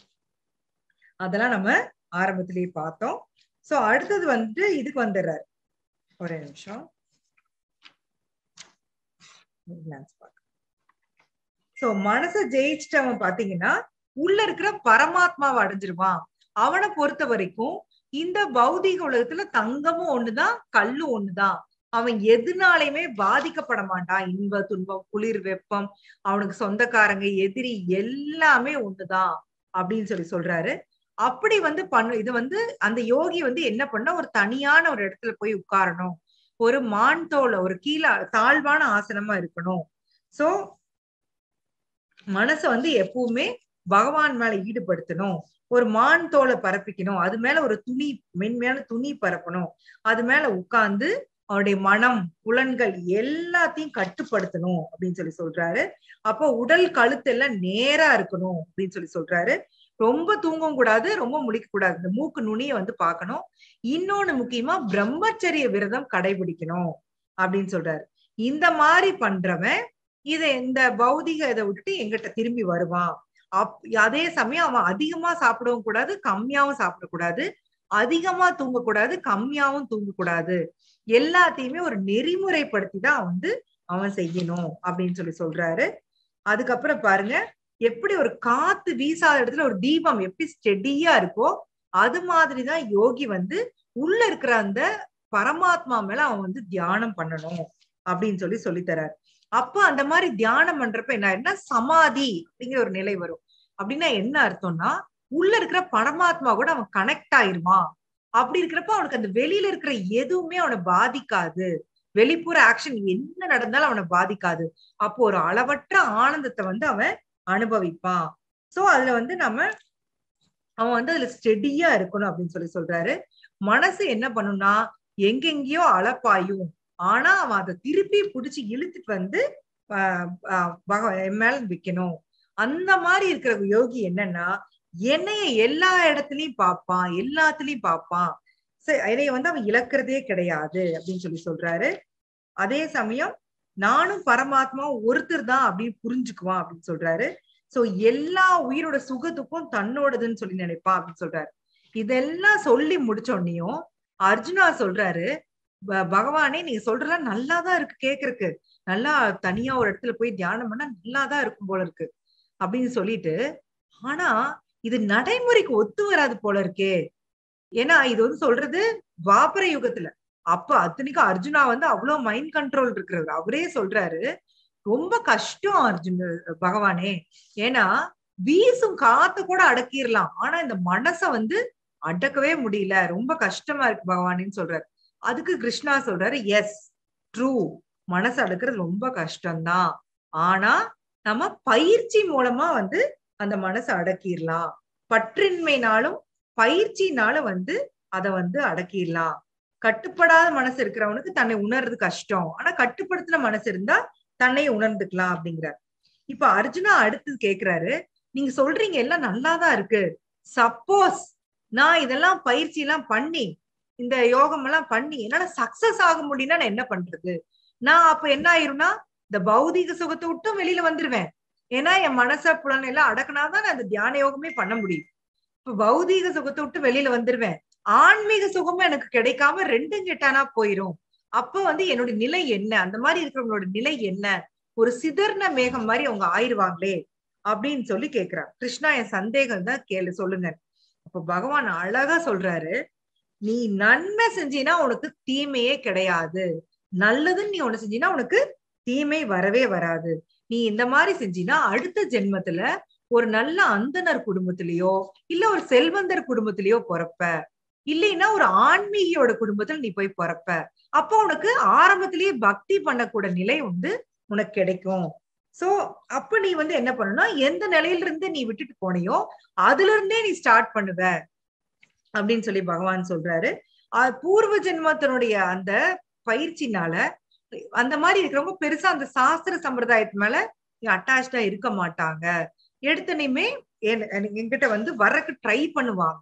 அதெல்லாம் நம்ம ஆரம்பத்திலேயே பார்த்தோம் சோ அடுத்தது வந்து இதுக்கு வந்துடுறாரு ஒரே நிமிஷம் சோ மனச ஜெயிச்சிட்டவன் பாத்தீங்கன்னா உள்ள இருக்கிற பரமாத்மாவை அடைஞ்சிருவான் அவனை பொறுத்த வரைக்கும் இந்த பௌதிக உலகத்துல தங்கமும் ஒண்ணுதான் கல்லும் ஒண்ணுதான் அவன் எதுனாலையுமே பாதிக்கப்பட மாட்டான் இன்ப துன்பம் குளிர் வெப்பம் அவனுக்கு சொந்தக்காரங்க எதிரி எல்லாமே ஒண்ணுதான் அப்படின்னு சொல்லி சொல்றாரு அப்படி வந்து பண்ணு இது வந்து அந்த யோகி வந்து என்ன பண்ண ஒரு தனியான ஒரு இடத்துல போய் உட்காரணும் ஒரு மான் தோல ஒரு கீழே தாழ்வான ஆசனமா இருக்கணும் சோ மனச வந்து எப்பவுமே பகவான் மேல ஈடுபடுத்தணும் ஒரு மான் தோலை பரப்பிக்கணும் அது மேல ஒரு துணி மென்மையான துணி பரப்பணும் அது மேல உட்கார்ந்து அவருடைய மனம் புலன்கள் எல்லாத்தையும் கட்டுப்படுத்தணும் அப்படின்னு சொல்லி சொல்றாரு அப்போ உடல் கழுத்து எல்லாம் நேரா இருக்கணும் அப்படின்னு சொல்லி சொல்றாரு ரொம்ப தூங்கவும் கூடாது ரொம்ப முழிக்க கூடாது இந்த மூக்கு நுனிய வந்து பார்க்கணும் இன்னொன்னு முக்கியமா பிரம்மச்சரிய விரதம் கடைபிடிக்கணும் அப்படின்னு சொல்றாரு இந்த மாதிரி பண்றவன் இத இந்த பௌதிக இதை விட்டுட்டு எங்கிட்ட திரும்பி வருவான் அப் அதே சமயம் அவன் அதிகமா சாப்பிடவும் கூடாது கம்மியாவும் சாப்பிடக்கூடாது அதிகமா தூங்கக்கூடாது கம்மியாவும் தூங்கக்கூடாது எல்லாத்தையுமே ஒரு நெறிமுறைப்படுத்தி தான் வந்து அவன் செய்யணும் அப்படின்னு சொல்லி சொல்றாரு அதுக்கப்புறம் பாருங்க எப்படி ஒரு காத்து வீசாத இடத்துல ஒரு தீபம் எப்படி ஸ்டெடியா இருக்கோ அது மாதிரிதான் யோகி வந்து உள்ள இருக்கிற அந்த பரமாத்மா மேல அவன் வந்து தியானம் பண்ணணும் அப்படின்னு சொல்லி சொல்லித்தராரு அப்ப அந்த மாதிரி தியானம் பண்றப்ப என்ன ஆயிருன்னா சமாதி அப்படிங்கிற ஒரு நிலை வரும் அப்படின்னா என்ன அர்த்தம்னா உள்ள இருக்கிற பரமாத்மா கூட அவன் கனெக்ட் ஆயிருவான் அப்படி இருக்கிறப்ப அவனுக்கு அந்த வெளியில இருக்கிற எதுவுமே அவனை பாதிக்காது வெளிப்புற ஆக்ஷன் என்ன நடந்தாலும் அவனை பாதிக்காது அப்போ ஒரு அளவற்ற ஆனந்தத்தை வந்து அவன் அனுபவிப்பான் சோ அதுல வந்து நம்ம அவன் வந்து அதுல ஸ்டெடியா இருக்கணும் அப்படின்னு சொல்லி சொல்றாரு மனசு என்ன பண்ணும்னா எங்கெங்கேயோ அலப்பாயும் ஆனா அவன் அதை திருப்பி புடிச்சு இழுத்துட்டு வந்து ஆஹ் ஆஹ் பக- என் மேல வைக்கணும் அந்த மாதிரி இருக்கிற யோகி என்னன்னா என்னைய எல்லா இடத்துலயும் பார்ப்பான் எல்லாத்துலயும் பார்ப்பான் சரி, என்னைய வந்து அவன் இழக்கிறதே கிடையாது அப்படின்னு சொல்லி சொல்றாரு அதே சமயம் நானும் பரமாத்மா ஒருத்தர் தான் அப்படின்னு புரிஞ்சுக்குவான் அப்படின்னு சொல்றாரு சோ எல்லா உயிரோட சுகத்துக்கும் தன்னோடதுன்னு சொல்லி நினைப்பான் அப்படின்னு சொல்றாரு இதெல்லாம் சொல்லி முடிச்ச உடனேயும் அர்ஜுனா சொல்றாரு "ப- பகவானே நீங்க சொல்றதெல்லாம் நல்லாதான் இருக்கு கேக்குறதுக்கு நல்லா தனியா ஒரு இடத்துல போய் தியானம் பண்ணா நல்லாதான் இருக்கும் போல இருக்கு அப்படின்னு சொல்லிட்டு ஆனா இது நடைமுறைக்கு ஒத்து வராது போல இருக்கே ஏன்னா இது வந்து சொல்றது துவாபர யுகத்துல அப்ப அத்தனைக்கும் அர்ஜுனா வந்து அவ்வளவு மைண்ட் கண்ட்ரோல் இருக்கிறவர் அவரே சொல்றாரு ரொம்ப கஷ்டம் அர்ஜுன் பகவானே ஏன்னா வீசும் காத்து கூட அடக்கிடலாம் ஆனா இந்த மனச வந்து அடக்கவே முடியல ரொம்ப கஷ்டமா இருக்கு பகவானின்னு சொல்றாரு அதுக்கு கிருஷ்ணா சொல்றாரு எஸ் ட்ரூ மனசு அடக்குறது ரொம்ப கஷ்டம்தான் ஆனா நம்ம பயிற்சி மூலமா வந்து அந்த மனசை அடக்கிடலாம் பற்றின்மைனாலும் பயிற்சினாலும் வந்து அதை வந்து அடக்கிடலாம் கட்டுப்படாத மனசு இருக்கிறவனுக்கு தன்னை உணர்றது கஷ்டம் ஆனா கட்டுப்படுத்தின மனசு இருந்தா தன்னை உணர்ந்துக்கலாம் அப்படிங்கிறார் இப்ப அர்ஜுனா அடுத்தது கேக்குறாரு நீங்க சொல்றீங்க எல்லாம் நல்லாதான் இருக்கு சப்போஸ் நான் இதெல்லாம் பயிற்சி எல்லாம் பண்ணி இந்த யோகம் எல்லாம் பண்ணி என்னால சக்சஸ் ஆக முடியும்னா நான் என்ன பண்றது நான் அப்ப என்ன ஆயிரும்னா இந்த பௌதிக சுகத்தை விட்டும் வெளியில வந்துருவேன் ஏன்னா என் மனச புலன் எல்லாம் அடக்குனாதான் நான் இந்த தியான யோகமே பண்ண முடியும் இப்ப பௌதீக சுகத்தை விட்டு வெளியில வந்துருவேன் ஆன்மீக சுகமும் எனக்கு கிடைக்காம ரெண்டும் கெட்டானா போயிரும் அப்ப வந்து என்னோட நிலை என்ன அந்த மாதிரி இருக்கிறவங்களோட நிலை என்ன ஒரு சிதர்ன மேகம் மாதிரி அவங்க ஆயிருவாங்களே அப்படின்னு சொல்லி கேக்குறான் கிருஷ்ணா என் சந்தேகம் தான் கேளு சொல்லுங்க அப்ப பகவான் அழகா சொல்றாரு நீ நன்மை செஞ்சினா உனக்கு தீமையே கிடையாது நல்லதுன்னு நீ ஒண்ணு செஞ்சினா உனக்கு தீமை வரவே வராது நீ இந்த மாதிரி செஞ்சினா அடுத்த ஜென்மத்துல ஒரு நல்ல அந்தனர் குடும்பத்திலயோ இல்ல ஒரு செல்வந்தர் குடும்பத்திலயோ பிறப்ப இல்லைன்னா ஒரு ஆன்மீகியோட குடும்பத்துல நீ போய் பிறப்ப அப்போ உனக்கு ஆரம்பத்திலேயே பக்தி பண்ணக்கூட நிலை வந்து உனக்கு கிடைக்கும் சோ அப்ப நீ வந்து என்ன பண்ணணும்னா எந்த நிலையில இருந்து நீ விட்டுட்டு போனியோ அதுல இருந்தே நீ ஸ்டார்ட் பண்ணுவ அப்படின்னு சொல்லி பகவான் சொல்றாரு ஆஹ் பூர்வ ஜென்மத்தினுடைய அந்த பயிற்சினால அந்த மாதிரி இருக்கிறவங்க பெருசா அந்த சாஸ்திர சம்பிரதாயத்து மேல அட்டாச்சா இருக்க மாட்டாங்க எடுத்தனையுமே என்கிட்ட வந்து வர்றக்கு ட்ரை பண்ணுவாங்க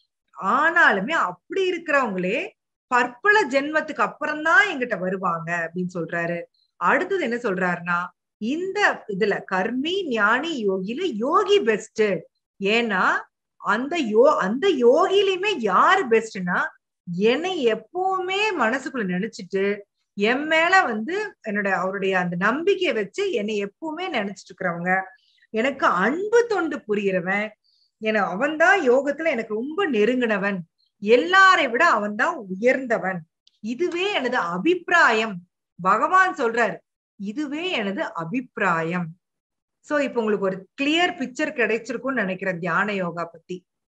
ஆனாலுமே அப்படி இருக்கிறவங்களே பற்பல ஜென்மத்துக்கு அப்புறம் தான் எங்கிட்ட வருவாங்க அப்படின்னு சொல்றாரு அடுத்தது என்ன சொல்றாருன்னா இந்த இதுல கர்மி ஞானி யோகில யோகி பெஸ்ட் ஏன்னா அந்த யோ அந்த யோகிலையுமே யாரு பெஸ்ட்னா என்னை எப்பவுமே மனசுக்குள்ள நினைச்சிட்டு என் மேல வந்து என்னோட அவருடைய அந்த நம்பிக்கையை வச்சு என்னை எப்பவுமே நினைச்சிட்டு இருக்கிறவங்க எனக்கு அன்பு தொண்டு புரிகிறவன் என அவன்தான் யோகத்துல எனக்கு ரொம்ப நெருங்கினவன் எல்லாரை விட அவன்தான் உயர்ந்தவன் இதுவே எனது அபிப்பிராயம் பகவான் சொல்றாரு இதுவே எனது அபிப்பிராயம் சோ இப்ப உங்களுக்கு ஒரு கிளியர் பிக்சர் கிடைச்சிருக்கும்னு நினைக்கிறேன் தியான யோகா பத்தி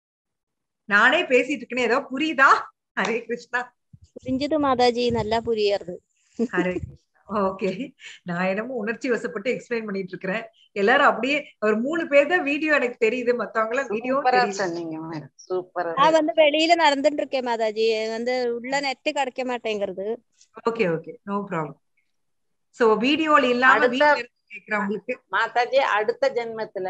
நானே பேசிட்டு இருக்கேனே ஏதோ புரியுதா ஹரே கிருஷ்ணா புரிஞ்சது மாதாஜி நல்லா புரியுறது ஹரே கிருஷ்ணா ஓகே நான் என்னமோ உணர்ச்சி வசப்பட்டு எக்ஸ்பிளைன் பண்ணிட்டு இருக்கிறேன் எல்லாரும் அப்படியே ஒரு மூணு பேர் தான் வீடியோ எனக்கு தெரியுது மத்தவங்க எல்லாம் வீடியோ சூப்பரா சொன்னீங்க சூப்பரா நான் வந்து வெளியில நடந்துட்டு இருக்கேன் மாதாஜி வந்து உள்ள நெட் கிடைக்க மாட்டேங்கிறது okay okay no problem so வீடியோல இல்லாம அடுத்த- வீட்ல இருந்து கேக்குறவங்களுக்கு மாதாஜி அடுத்த ஜென்மத்துல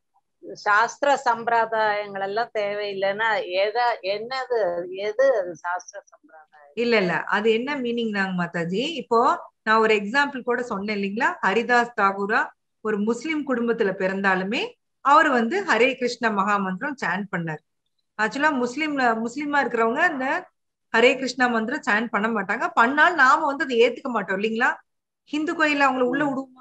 சாஸ்திர சம்பிரதாயங்கள் எல்லாம் தேவையில்லைன்னா எதா என்னது எது அது சாஸ்திர சம்பிரதாயம் இல்ல இல்ல அது என்ன மீனிங் நாங்க மாதாஜி இப்போ நான் ஒரு எக்ஸாம்பிள் கூட சொன்னேன் இல்லைங்களா ஹரிதாஸ் தாகூரா ஒரு முஸ்லிம் குடும்பத்துல பிறந்தாலுமே அவர் வந்து ஹரே கிருஷ்ண மகாமந்திரம் சான் பண்ணார் ஆக்சுவலா முஸ்லிம்ல முஸ்லிமா இருக்கிறவங்க அந்த ஹரே கிருஷ்ணா மந்திரம் சான் பண்ண மாட்டாங்க பண்ணால் நாம வந்து அதை ஏத்துக்க மாட்டோம் இல்லைங்களா ஹிந்து கோயில்ல அவங்கள உள்ள விடுவோமா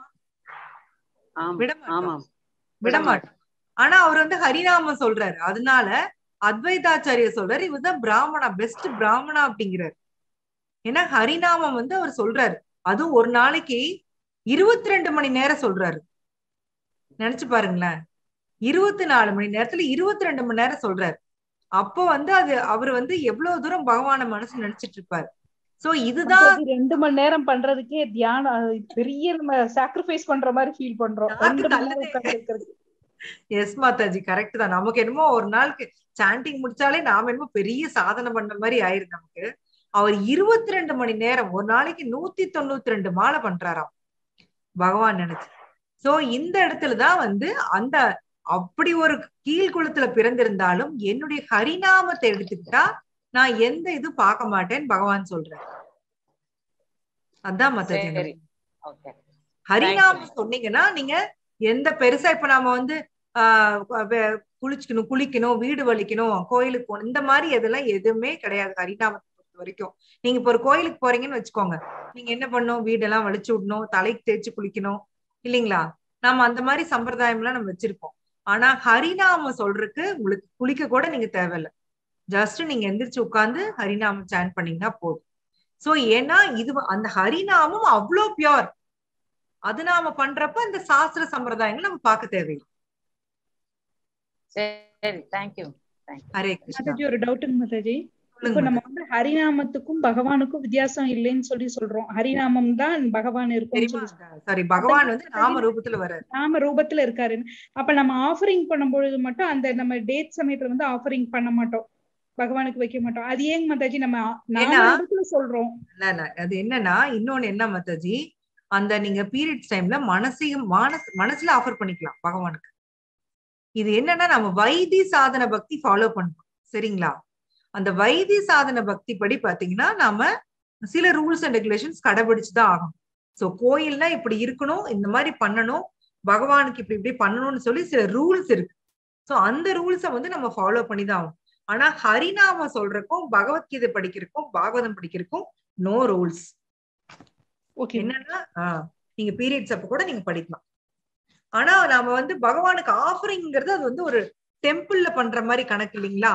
ஆமா விட மாட்டோம் ஆமாம் விட மாட்டோம் ஆனா அவர் வந்து ஹரிநாமம் சொல்றாரு அதனால அத்வைதாச்சாரிய சொல்றாரு இவர்தான் பிராமணா பெஸ்ட் பிராமணா அப்படிங்கிறாரு ஏன்னா ஹரிநாமம் வந்து அவர் சொல்றாரு அதுவும் ஒரு நாளைக்கு இருபத்தி ரெண்டு மணி நேரம் சொல்றாரு நினைச்சு பாருங்களேன் இருபத்தி நாலு மணி நேரத்துல இருபத்தி ரெண்டு மணி நேரம் சொல்றாரு அப்போ வந்து அது அவர் வந்து எவ்வளவு தூரம் பகவான மனசு நினைச்சிட்டு இருப்பாரு சோ இதுதான் மாதாஜி, ரெண்டு மணி நேரம் பண்றதுக்கே தியானம் அது பெரிய நம்ம சாக்ரிஃபைஸ் பண்ற மாதிரி ஃபீல் பண்றோம் நாக்கு ரெண்டு மணி நேரம் தள்ளுதே. உட்கார்ந்து இருக்கிறது எஸ் மாதாஜி கரெக்ட் தான் நமக்கு என்னமோ ஒரு நாளுக்கு சாண்டிங் முடிச்சாலே நாம என்னமோ பெரிய சாதனை பண்ண மாதிரி ஆயிருது நமக்கு அவர் இருபத்தி ரெண்டு மணி நேரம் ஒரு நாளைக்கு நூத்தி தொண்ணூத்தி ரெண்டு மாலை பண்றாராம் பகவான் நினைச்சு சோ இந்த இடத்துலதான் வந்து அந்த அப்படி ஒரு கீழ்குளத்துல பிறந்திருந்தாலும் என்னுடைய ஹரிநாமத்தை எடுத்துக்கிட்டா நான் எந்த இது பார்க்க மாட்டேன்னு பகவான் சொல்றாரு அதான் மாதாஜி சரி ஓகே ஹரிநாமம் சொன்னீங்கன்னா நீங்க எந்த பெருசா இப்ப நாம வந்து ஆஹ் வே- குளிச்சுக்கணும் குளிக்கணும் வீடு வலிக்கணும் கோயிலுக்கு போகணும் இந்த மாதிரி இதெல்லாம் எதுவுமே கிடையாது ஹரிநாமத்தை பொறுத்த வரைக்கும் நீங்க இப்ப ஒரு கோயிலுக்கு போறீங்கன்னு வச்சுக்கோங்க நீங்க என்ன பண்ணணும் வீடெல்லாம் வலிச்சு விடணும் தலைக்கு தேய்ச்சி குளிக்கணும் இல்லைங்களா நாம அந்த மாதிரி சம்பிரதாயம் எல்லாம் நம்ம வச்சிருப்போம் ஆனா ஹரிநாமம் சொல்றதுக்கு உங்களுக்கு குளிக்க கூட நீங்க தேவையில்ல ஜஸ்ட் நீங்க எந்திரிச்சு உட்கார்ந்து ஹரிநாமம் சான் பண்ணீங்கன்னா போதும் சோ ஏன்னா இது அந்த ஹரிநாமம் அவ்வளோ பியோர் அது நாம பண்றப்ப இந்த சாஸ்திர சம்பிரதாயங்கள் நம்ம பார்க்க தேவையில்லை சரி தேங்க்யூ ஹரே கிருஷ்ணா மாதாஜி ஒரு டவுட்டுங்க மாதாஜி இப்போ சொல்லுங்க நம்ம வந்து ஹரிநாமத்துக்கும் பகவானுக்கும் வித்தியாசம் இல்லைன்னு சொல்லி சொல்றோம் ஹரிநாமம் தான் பகவான் இருக்கும்னு தெரியுமா சொல்லி சாரி பகவான் வந்து நாம ரூபத்துல வர்றாரு நாம ரூபத்துல இருக்காரு அப்ப நம்ம ஆஃபரிங் பண்ணும்பொழுது மட்டும் அந்த நம்ம டேட் சமயத்துல வந்து ஆஃபரிங் பண்ண மாட்டோம் பகவானுக்கு வைக்க மாட்டோம் அது ஏங்க மாதாஜி நம்ம நாம ஏன்னா- ரூபத்துல சொல்றோம் இல்ல இல்ல அது என்னன்னா இன்னொன்னு என்ன மத்தாஜி அந்த நீங்க பீரியட்ஸ் டைம்ல மனசையும் மனசு மனசுல ஆஃபர் பண்ணிக்கலாம் பகவானுக்கு இது என்னன்னா நம்ம வைத்தி சாதன பக்தி ஃபாலோ பண்றோம் சரிங்களா அந்த வைத்தி சாதன பக்தி படி பாத்தீங்கன்னா நாம சில ரூல்ஸ் அண்ட் ரெகுலேஷன்ஸ் கடைபிடிச்சுதான் ஆகணும் சோ கோயில்னா இப்படி இருக்கணும் இந்த மாதிரி பண்ணணும் பகவானுக்கு இப்படி இப்படி பண்ணணும்னு சொல்லி சில ரூல்ஸ் இருக்கு சோ அந்த ரூல்ஸை வந்து நம்ம ஃபாலோ பண்ணி தான் ஆகணும் ஆனா ஹரிநாம சொல்றக்கும் பகவத்கீதை படிக்கிறதுக்கும் பாகவதம் படிக்கிறதுக்கும் நோ ரூல்ஸ் ஓகே என்னன்னா ஆஹ், நீங்க பீரியட்ஸ் அப்ப கூட நீங்க படிக்கலாம் ஆனா நாம வந்து பகவானுக்கு ஆஃபரிங்கிறது அது வந்து ஒரு டெம்பிள்ல பண்ற மாதிரி கணக்கு இல்லைங்களா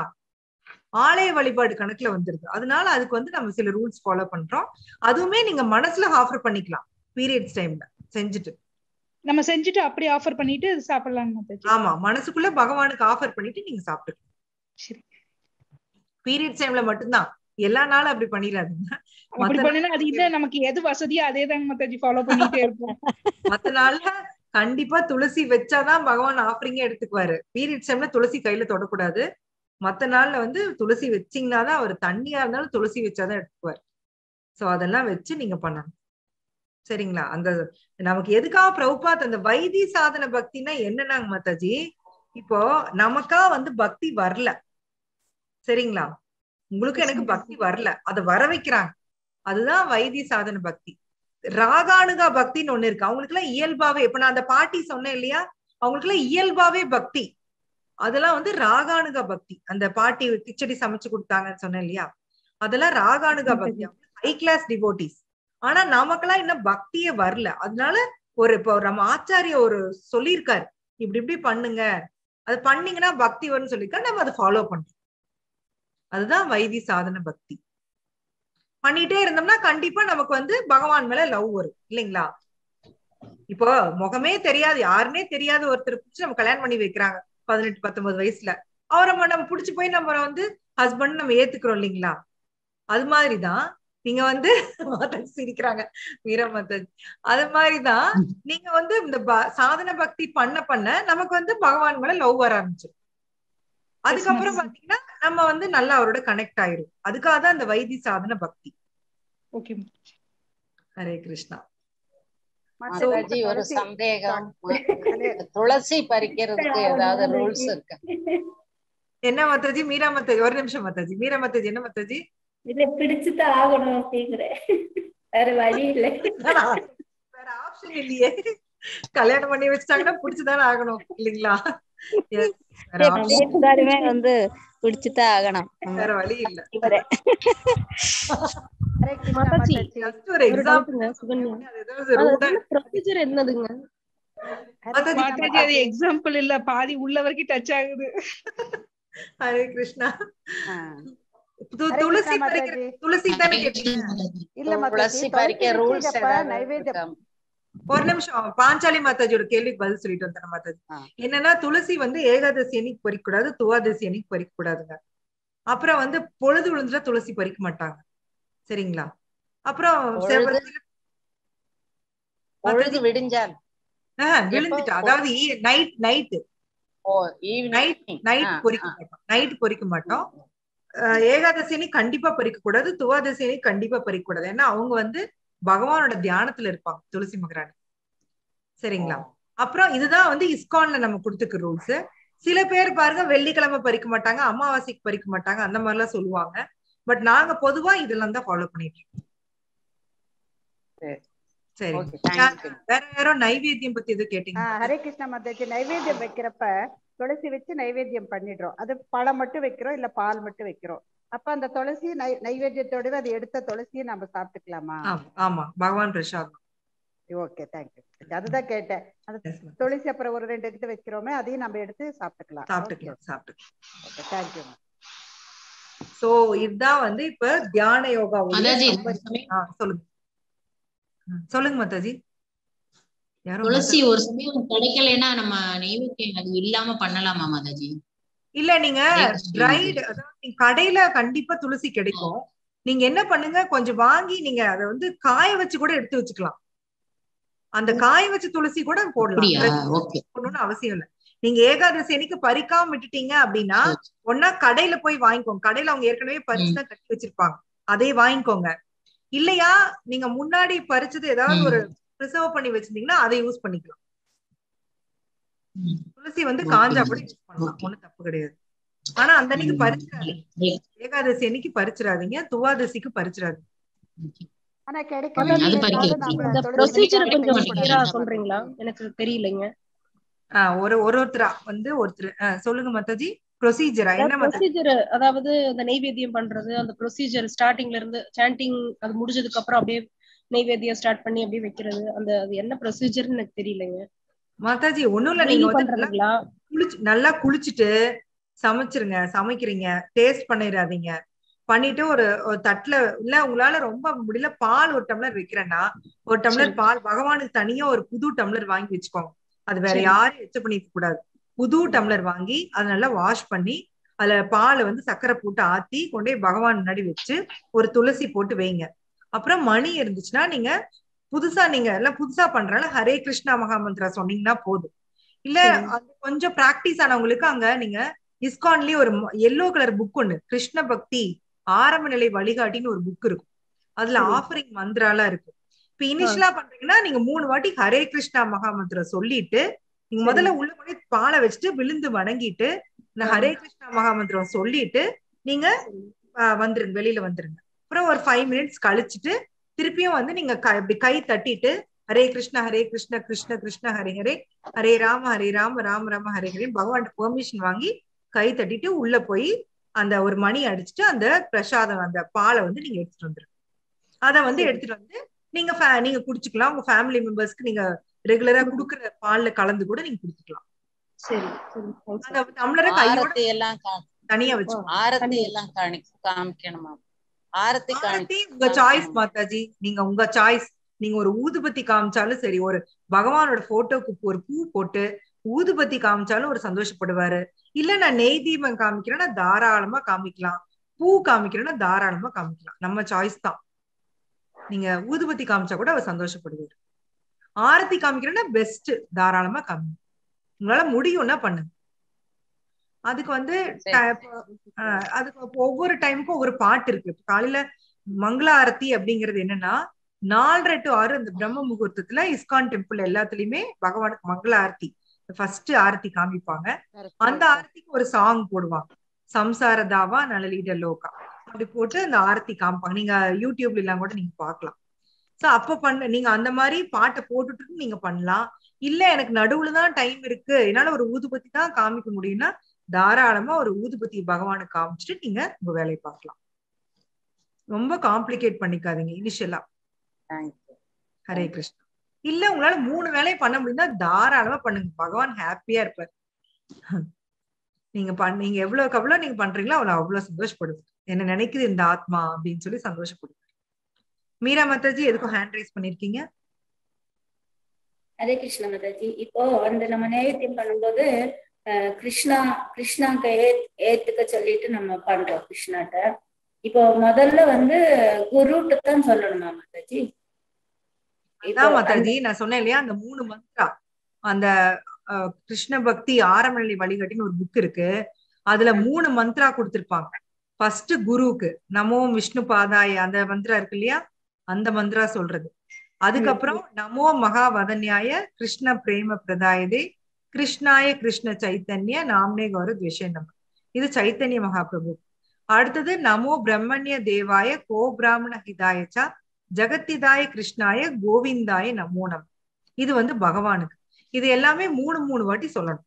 ஆலய வழிபாடு கணக்குல வந்துருது அதனால அதுக்கு வந்து நம்ம சில ரூல்ஸ் ஃபாலோ பண்றோம் அதுவுமே நீங்க மனசுல ஆஃபர் பண்ணிக்கலாம் பீரியட்ஸ் டைம்ல செஞ்சுட்டு நம்ம செஞ்சுட்டு அப்படி ஆஃபர் பண்ணிட்டு அது சாப்பிடலாம் மாதாஜி ஆமா மனசுக்குள்ள பகவானுக்கு ஆஃபர் பண்ணிட்டு நீங்க சாப்பிட்டுக்கலாம் சரி பீரியட்ஸ் டைம்ல மட்டும்தான் எல்லா நாளும் அப்படி பண்ணிடாதீங்க அப்படி மத்த பண்ணினா அது இல்ல நமக்கு எது வசதியோ அதே தாங்க மாதாஜி ஃபாலோ பண்ணிட்டே இருப்போம் மத்த நாள்ல கண்டிப்பா துளசி வச்சாதான் பகவான் ஆஃபரிங்கே எடுத்துக்குவாரு பீரியட்ஸ் டைம்ல துளசி கையில தொடக்கூடாது மத்த நாள்ல வந்து துளசி வச்சீங்கன்னா தான் அவர் தண்ணியா இருந்தாலும் துளசி வச்சாதான் எடுத்துக்குவாரு சோ அதெல்லாம் வச்சு நீங்க பண்ணணும் சரிங்களா அந்த நமக்கு எதுக்காக பிரபுபாத் அந்த வைத்தி சாதன பக்தினா என்னன்னாங்க மாதாஜி இப்போ நமக்கா வந்து பக்தி வரல சரிங்களா உங்களுக்கு எனக்கு பக்தி வரல அதை வர வைக்கிறாங்க அதுதான் வைத்திய சாதன பக்தி ராகானுகா பக்தின்னு ஒண்ணு இருக்கு அவங்களுக்கு எல்லாம் இயல்பாவே இப்ப நான் அந்த பாட்டி சொன்னேன் இல்லையா அவங்களுக்கு எல்லாம் இயல்பாவே பக்தி அதெல்லாம் வந்து ராகானுகா பக்தி அந்த பாட்டி கிச்சடி சமைச்சு கொடுத்தாங்கன்னு சொன்னேன் இல்லையா அதெல்லாம் ராகானுகா பக்தி ஹை கிளாஸ் டிவோட்டிஸ் ஆனா நமக்கெல்லாம் இன்னும் பக்தியே வரல அதனால ஒரு இப்போ நம்ம ஆச்சாரிய ஒரு சொல்லியிருக்காரு இப்படி இப்படி பண்ணுங்க அது பண்ணீங்கன்னா பக்தி வரும்னு சொல்லியிருக்காரு நம்ம அதை ஃபாலோ பண்றோம் அதுதான் வைத்தி சாதன பக்தி பண்ணிட்டே இருந்தோம்னா கண்டிப்பா நமக்கு வந்து பகவான் மேல லவ் வரும் இல்லைங்களா இப்போ முகமே தெரியாது யாருன்னே தெரியாத ஒருத்தர் பிடிச்சி நம்ம கல்யாணம் பண்ணி வைக்கிறாங்க பதினெட்டு பத்தொன்பது வயசுல அவரை நம்ம நம்ம பிடிச்சி போய் நம்ம வந்து ஹஸ்பண்ட் நம்ம ஏத்துக்கிறோம் இல்லைங்களா அது மாதிரிதான் நீங்க வந்து மாதாஜி சிரிக்கிறாங்க வீர மாதாஜி அது மாதிரிதான் நீங்க வந்து இந்த ப- சாதன பக்தி பண்ண பண்ண நமக்கு வந்து பகவான் மேல லவ் வர ஆரம்பிச்சிடும் அதுக்கப்புறம் மாதாஜி. பாத்தீங்கன்னா நம்ம வந்து நல்லா அவரோட கனெக்ட் ஆயிரும் அதுக்காக தான் இந்த வைத்தி சாதன பக்தி ஓகே ஹரே கிருஷ்ணா மாதாஜி ஒரு சந்தேகம் துளசி பறிக்கிறதுக்கு ஏதாவது ரூல்ஸ் இருக்கு என்ன மாதாஜி மீரா மாதாஜி ஒரு நிமிஷம் மாதாஜி மீரா மாதாஜி என்ன மாதாஜி இல்ல பிடிச்சுதான் ஆகணும் அப்படிங்கிறேன் வேற வழி இல்ல வேற ஆப்ஷன் இல்லையே கல்யாணம் பண்ணி வச்சுட்டாங்கன்னா புடிச்சுதானே ஆகணும் இல்லைங்களா Yes, வேற option எல்லாருமே வந்து பிடிச்சுதான் ஆகணும் வேற வழி இல்ல இவரே. ஹரே கிருஷ்ணா மாதாஜி, மாதாஜி ஜஸ்ட் ஒரு எக்ஸாம்பிள் டவுட்டுங்க, சுகன்யா. ஏதாவது rude ஆ- ப்ரொசீஜர் என்னதுங்க மாதாஜி மாதாஜி அது எக்ஸாம்பிள் இல்ல பாதி உள்ள வரைக்கும் டச் ஆகுது ஹரே கிருஷ்ணா ஆ. து- ஹரே துளசி கிருஷ்ணா பறிக்கிற மாதாஜி துளசி தானே கேட்டீங்க இல்ல மாதாஜி துளசி பறிக்க துளசி ரூல்ஸ் வச்சப்ப ஏதாவது நைவேத்தியம் இருக்கா? ஒரு நிமிஷம் பாஞ்சாலி மாதாஜியோட கேள்விக்கு பதில் சொல்லிட்டு வந்தேன் மாதாஜி ஆ. என்னன்னா துளசி வந்து ஏகாதசி அன்னைக்கு பறிக்க கூடாது துவாதசி அன்னைக்கு பறிக்க கூடாதுங்க அப்புறம் வந்து பொழுது விழுந்துட்டா துளசி பறிக்க மாட்டாங்க சரிங்களா அப்புறம் பொழுது? செவ்வரத்தில பொழுது விடிஞ்சால் ஆஹ், விழுந்துட்டா அதாவது நைட் நைட் ஓ நைட் ஈவினிங் நைட் பொறிக்க மாட்டோம் நைட் பொறிக்க மாட்டோம் அஹ், ஏகாதசி அன்னைக்கு கண்டிப்பா பறிக்க கூடாது துவாதசி அன்னைக்கு கண்டிப்பா பறிக்க கூடாது ஏன்னா அவங்க வந்து பகவானோட தியானத்துல இருப்பாங்க துளசி மகராணி சரிங்களா அப்புறம் இதுதான் வந்து இஸ்கான்ல நம்ம கொடுத்துக்க ரூல்ஸ் சில பேர் பாருங்க வெள்ளிக்கிழமை பறிக்க மாட்டாங்க அமாவாசைக்கு பறிக்க மாட்டாங்க அந்த மாதிரி எல்லாம் சொல்லுவாங்க பட் நாங்க பொதுவா இதெல்லாம் தான் ஃபாலோ பண்ணிட்டு இருக்கோம் சரி. சரி ஓகே தேங்க்யூ வேற யாரோ நைவேத்தியம் பத்தி எதுவும் ஆ, கேட்டீங்க ஹரே கிருஷ்ணா மாதாஜி நைவேத்தியம் வைக்கிறப்ப துளசி வச்சு நைவேத்தியம் பண்ணிடுறோம் அது பழம் மட்டும் வைக்கிறோம் இல்ல பால் மட்டும் வைக்கிறோம் அப்ப அந்த துளசி நை நைவேத்தியத்தோடவே அது எடுத்த துளசியை நம்ம சாப்பிட்டுக்கலாமா ஆமா ஆமா பகவான் பிரசாத் ஓகே தேங்க்யூ அதுதான் கேட்டேன் அந்த துளசி அப்புறம் ஒரு ரெண்டு எடுத்து வைக்கிறோமே அதையும் நம்ம எடுத்து சாப்பிட்டுக்கலாம் சாப்பிட்டுக்கலாம் சாப்பிட்டுக்கலாம் ஓகே தேங்க்யூ சோ இதுதான் வந்து இப்ப தியான யோகா மாதாஜி, சொல்லுங்க ம், சொல்லுங்க மாதாஜி யாரோ துளசி மாதா- ஒரு சமயம் கிடைக்கலைன்னா நம்ம நெய்வேத்தியம் அது இல்லாம பண்ணலாமா மாதாஜி இல்ல நீங்க ஹரே கிருஷ்ணா டிரைடு அதாவது நீங்க கடையில கண்டிப்பா துளசி கிடைக்கும் நீங்க என்ன பண்ணுங்க கொஞ்சம் வாங்கி நீங்க அதை வந்து காய வச்சு கூட எடுத்து வச்சுக்கலாம் அந்த காய வச்ச துளசி கூட போடலாம் அப்படியா பிரச்சனை ஓகே போடணும்னு அவசியம் இல்ல நீங்க ஏகாதசி அன்னைக்கு பறிக்காம விட்டுட்டீங்க அப்படின்னா ஒன்னா கடையில போய் வாங்கிக்கோங்க கடையில அவங்க ஏற்கனவே பறிச்சுதான் கட்டி வச்சிருப்பாங்க அதை வாங்கிக்கோங்க இல்லையா நீங்க முன்னாடி பறிச்சது ஏதாவது ம். ஒரு ப்ரிசர்வ் பண்ணி வச்சிருந்தீங்கன்னா அதை யூஸ் பண்ணிக்கலாம் ம். துளசி வந்து Okay, காஞ்சா கூட madam. யூஸ் பண்ணலாம் Okay. ஒண்ணும் தப்பு கிடையாது ஆனா அந்த அன்னைக்கு ம். பறிச்சிடாதீங்க Great. ஏகாதசி அன்னைக்கு பறிச்சிடாதீங்க துவாதசிக்கு பறிச்சிடாதீங்க ஆனா அது கிடைக்கவே பறிக்க இல்லைனாலும் நம்ம இந்த துளசி ப்ரொசீஜரை வழிபாடு கொஞ்சம் மாட்டேங்குது. கிளியரா செய்யக்கூடாது சொல்றீங்களா எனக்கு தெரியலைங்க ஆஹ் ஒரு ஒரு ஒருத்தரா வந்து ஒருத்தர் ஆஹ் சொல்லுங்க மத்தாஜி ப்ரொசீஜரா என்ன மத்தாஜி ப்ரொசீஜர் அதாவது அந்த நெய்வேத்தியம் பண்றது அந்த ப்ரொசீஜர் ஸ்டார்டிங்ல இருந்து சாண்டிங் அது முடிஞ்சதுக்கு அப்புறம் அப்படியே நெய்வேத்தியம் ஸ்டார்ட் பண்ணி அப்படியே வைக்கிறது அந்த அது என்ன ப்ரொசீஜர்னு எனக்கு தெரியலைங்க மாதாஜி ஒண்ணும் இல்ல நீங்க டெய்லி வந்து நல்லா பண்றதுங்களா குளிச்சு நல்லா குளிச்சுட்டு சமைச்சிருங்க சமைக்கிறீங்க டேஸ்ட் பண்ணிடாதீங்க பண்ணிட்டு ஒரு ஒரு தட்டுல இல்ல உங்களால ரொம்ப முடியல பால் ஒரு டம்ளர் வைக்கிறேன்னா ஒரு டம்ளர் சரி. பால் பகவானுக்கு தனியா ஒரு புது டம்ளர் வாங்கி வச்சுக்கோங்க அது வேற சரி. யாரும் எச்ச பண்ணிக்க கூடாது புது டம்ளர் வாங்கி அதை நல்லா வாஷ் பண்ணி அதுல பாலை வந்து சர்க்கரை போட்டு ஆத்தி கொண்டு போய் பகவான் முன்னாடி வச்சு ஒரு துளசி போட்டு வைங்க அப்புறம் மணி இருந்துச்சுன்னா நீங்க புதுசா நீங்க எல்லாம் புதுசா பண்றால ஹரே கிருஷ்ணா மகாமந்திரா சொன்னீங்கன்னா போதும் இல்ல சரி. அது கொஞ்சம் பிராக்டிஸ் ஆனவங்களுக்கு அங்க நீங்க இஸ்கான்லயே ஒரு எல்லோ கலர் புக் ஒண்ணு கிருஷ்ண பக்தி ஆரம்ப நிலை வழிகாட்டின்னு ஒரு புக் இருக்கும் அதுல சரி. ஆஃபரிங் மந்திராலாம் இருக்கு இப்ப இனிஷியலா பண்றீங்கன்னா நீங்க மூணு வாட்டி ஹரே கிருஷ்ணா மகாமந்திரம் சொல்லிட்டு நீங்க சரி. முதல்ல உள்ள போய் பாலை வச்சுட்டு விழுந்து வணங்கிட்டு இந்த ஆ. ஹரே கிருஷ்ணா மகாமந்திரம் சொல்லிட்டு நீங்க சரி. ஆஹ் வந்துருங்க வெளியில வந்துருங்க அப்புறம் ஒரு ஃபைவ் மினிட்ஸ் கழிச்சிட்டு திருப்பியும் வந்து நீங்க க- இப்படி கை தட்டிட்டு ஹரே கிருஷ்ண ஹரே கிருஷ்ண கிருஷ்ண கிருஷ்ண ஹரே ஹரே ஹரே ராம ஹரே ராம ராம ராம ஹரே ஹரே பகவான் பெர்மிஷன் வாங்கி கை தட்டிட்டு உள்ள போய் அந்த ஒரு மணி அடிச்சுட்டு அந்த பிரசாதம் அந்த பாலை வந்து நீங்க எடுத்துட்டு வந்துருங்க அத வந்து சரி. எடுத்துட்டு வந்து நீங்க fa- நீங்க குடிச்சுக்கலாம் உங்க ஃபேமிலி மெம்பர்ஸ்க்கு நீங்க ரெகுலரா குடுக்குற பால்ல கலந்து கூட நீங்க குடிச்சுக்கலாம் சரி சரி thanks. அந்த டம்ளரை கையோட ஆரத்தி எல்லாம் கா- தனியா ஆ, வச்சுக்கோங்க ஆரத்தி தண்ணி எல்லாம் காணி காமிக்கணுமா ஆரத்தி காணி ஆரத்தி உங்க சாய்ஸ் மாதாஜி நீங்க உங்க சாய்ஸ் நீங்க ஒரு ஊதுபத்தி காமிச்சாலும் சரி ஒரு பகவானோட போட்டோக்கு ஒரு பூ போட்டு ஊதுபத்தி காமிச்சாலும் ஒரு சந்தோஷப்படுவாரு இல்ல நான் நெய் தீபம் காமிக்கிறேன்னா தாராளமா காமிக்கலாம் பூ காமிக்கிறேன்னா தாராளமா காமிக்கலாம் நம்ம சாய்ஸ் தான் நீங்க ஊதுபத்தி காமிச்சா கூட அவர் சந்தோஷப்படுவாரு ஆரத்தி காமிக்கிறேன்னா பெஸ்ட் தாராளமா காமி உங்களால முடியும்னா பண்ணுங்க அதுக்கு வந்து சரி. ட- ஆஹ் அதுக்கு அப்போ ஒவ்வொரு டைமுக்கும் ஒவ்வொரு பாட்டு இருக்கு இப்ப காலையில மங்கள ஆரத்தி அப்படிங்கிறது என்னன்னா நாலரை டு ஆறு அந்த பிரம்ம முகூர்த்தத்துல இஸ்கான் டெம்பிள் எல்லாத்துலயுமே பகவானுக்கு மங்கள ஆரத்தி ஃபர்ஸ்ட் ஆரத்தி காமிப்பாங்க அந்த ஆரத்திக்கு ஒரு சாங் போடுவாங்க சம்சாரதாவா நலலீட லோகா அப்படி போட்டு அந்த ஆரத்தி காமிப்பாங்க நீங்க யூடியூப்ல எல்லாம் கூட நீங்க பார்க்கலாம் சோ அப்ப பண்ண நீங்க அந்த மாதிரி பாட்டை போட்டுட்டு நீங்க பண்ணலாம் இல்ல எனக்கு நடுவுல தான் டைம் இருக்கு என்னால ஒரு ஊதுபத்தி தான் காமிக்க முடியும்னா தாராளமா ஒரு ஊதுபத்தி பகவானுக்கு காமிச்சிட்டு நீங்க உங்க வேலையை பார்க்கலாம் ரொம்ப காம்ப்ளிகேட் பண்ணிக்காதீங்க இனிஷியலா தேங்க்யூ ஹரே கிருஷ்ணா இல்ல உங்களால மூணு வேலையை பண்ண முடியும்னா தாராளமா பண்ணுங்க பகவான் ஹாப்பியா இருப்பார் நீங்க பண் நீங்க எவ்வளவுக்கு எவ்வளவு நீங்க பண்றீங்களோ அவ்வளவு அவ்வளவு சந்தோஷப்படுது என்ன நினைக்குது இந்த ஆத்மா அப்படின்னு சொல்லி சந்தோஷப்படுது மீரா மாதாஜி எதுக்கும் ஹேண்ட் ரைஸ் பண்ணிருக்கீங்க ஹரே கிருஷ்ண மாதாஜி இப்போ அந்த நம்ம நைவேத்தியம் பண்ணும்போது அஹ், கிருஷ்ணா கிருஷ்ணாக்கு ஏத் ஏத்துக்க சொல்லிட்டு நம்ம பண்றோம் கிருஷ்ணாட்ட இப்போ முதல்ல வந்து குருட்டு தான் சொல்லணுமா மாதாஜி இப்போ அதான் அந்த மாதாஜி நான் சொன்னேன் இல்லையா அந்த மூணு மந்த்ரா அந்த அஹ், கிருஷ்ண பக்தி ஆரம்பநிலை வழிகாட்டின்னு ஒரு புக் இருக்கு அதுல மூணு மந்த்ரா கொடுத்திருப்பாங்க ஃபர்ஸ்ட் குருவுக்கு நமோ விஷ்ணு பாதாய அந்த மந்த்ரா இருக்கு இல்லையா அந்த மந்த்ரா சொல்றது அதுக்கப்புறம் நமோ மகா வதன்யாய கிருஷ்ண பிரேம பிரதாயதே கிருஷ்ணாய கிருஷ்ண சைத்தன்ய நாம்னே கௌர துவேஷே நம இது சைத்தன்ய மகாபிரபு அடுத்தது நமோ பிரம்மண்ய தேவாய கோ பிராமண ஹிதாயச்சா ஜெகத்திதாய கிருஷ்ணாய கோவிந்தாய நமோ நம இது வந்து பகவானுக்கு இது எல்லாமே மூணு மூணு வாட்டி சொல்லணும்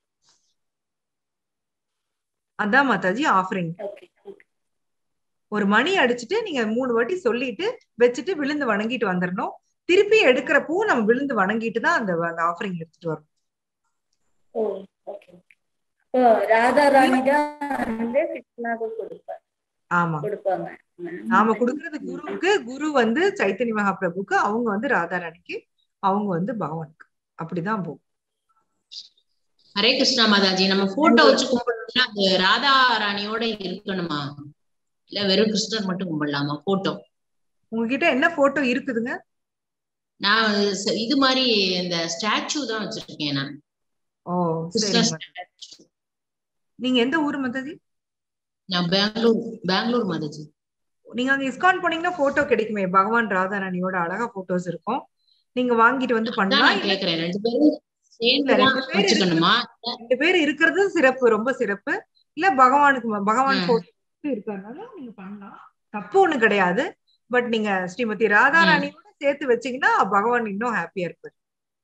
அதான் மாதாஜி ஆஃபரிங் ஓகே ஒரு மணி அடிச்சுட்டு நீங்க மூணு வாட்டி சொல்லிட்டு வச்சுட்டு விழுந்து வணங்கிட்டு வந்துடணும் திருப்பி எடுக்கிறப்போ நம்ம விழுந்து வணங்கிட்டு தான் அந்த அந்த ஆஃபரிங் எடுத்துட்டு வரும் ஓ ஓகே இப்போ ராதா ராணி தான் வந்து கிருஷ்ணாவுக்கு கொடுப்பாங்க ஆமா கொடுப்பாங்க நாம கொடுக்கறது குருவுக்கு குரு வந்து சைத்தன்ய மகாபிரபுக்கு அவங்க வந்து ராதாராணிக்கு அவங்க வந்து பகவானுக்கு அப்படிதான் போகும் ஹரே கிருஷ்ணா மாதாஜி நம்ம போட்டோ வச்சு கும்பிடணும்னா அது ராதா ராணியோட இருக்கணுமா இல்ல வெறும் கிருஷ்ணர் மட்டும் கும்பிடலாமா போட்டோ உங்ககிட்ட என்ன போட்டோ இருக்குதுங்க நான் ச- இது மாதிரி இந்த ஸ்டாச்சு தான் வச்சிருக்கேன் நான் ஓ கிருஷ்ணர் சரிங்க நீங்க எந்த ஊர் மதாஜி நான் பெங்களூர் பெங்களூர் மாதாஜி நீங்க அங்க இஸ்கான் போனீங்கன்னா போட்டோ கிடைக்குமே பகவான் ராதாராணியோட அழகா போட்டோஸ் இருக்கும் நீங்க வாங்கிட்டு வந்து அதான் பண்ணலாம் நான் கேக்குறேன் ரெண்டு பேரும் இல்ல சேர்ந்துதான் ரெண்டு பேர் வச்சுக்கணுமா இருக்கிறது- ரெண்டு பேர் இருக்கிறது சிறப்பு ரொம்ப சிறப்பு இல்ல பகவானுக்கு ம- பகவான் ம். போட்டோ இருக்கிறதுனால நீங்க பண்ணலாம் தப்பு ஒண்ணு கிடையாது பட் நீங்க ஸ்ரீமதி ராதா ம். ராணியோட சேர்த்து வச்சீங்கன்னா பகவான் இன்னும் ஹாப்பியா இருப்பாரு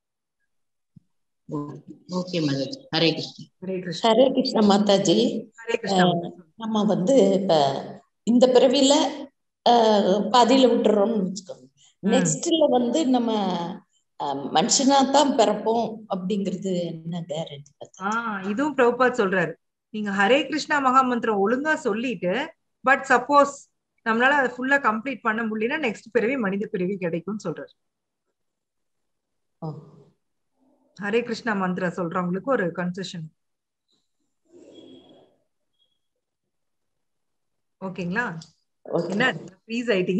ஓகே மாதாஜி ஹரே கிருஷ்ணா ஹரே கிருஷ்ணா ஹரே கிருஷ்ண மாதாஜி ஹரே கிருஷ்ணா அஹ், நம்ம வந்து இப்ப இந்த பிறவியில அஹ், பாதியில விட்டுறோம்னு வச்சுக்கோங்க ம். நெக்ஸ்ட்ல வந்து நம்ம அஹ், மனுஷனா தான் பிறப்போம் அப்படிங்கிறது என்ன கேரண்டி ஆஹ் இதுவும் பிரபுபாத் சொல்றாரு நீங்க ஹரே கிருஷ்ணா மகாமந்திரம் ஒழுங்கா சொல்லிட்டு பட் சப்போஸ் நம்மளால அதை ஃபுல்லா கம்ப்ளீட் பண்ண முடியலன்னா நெக்ஸ்ட் பிறவி மனித பிறவி கிடைக்கும்னு சொல்றாரு ஹரே கிருஷ்ணா மந்திரம் சொல்றவங்களுக்கு ஒரு கன்செஷன் ஓகேங்களா என்ன ப்ளீஸ் ஆயிட்டீங்க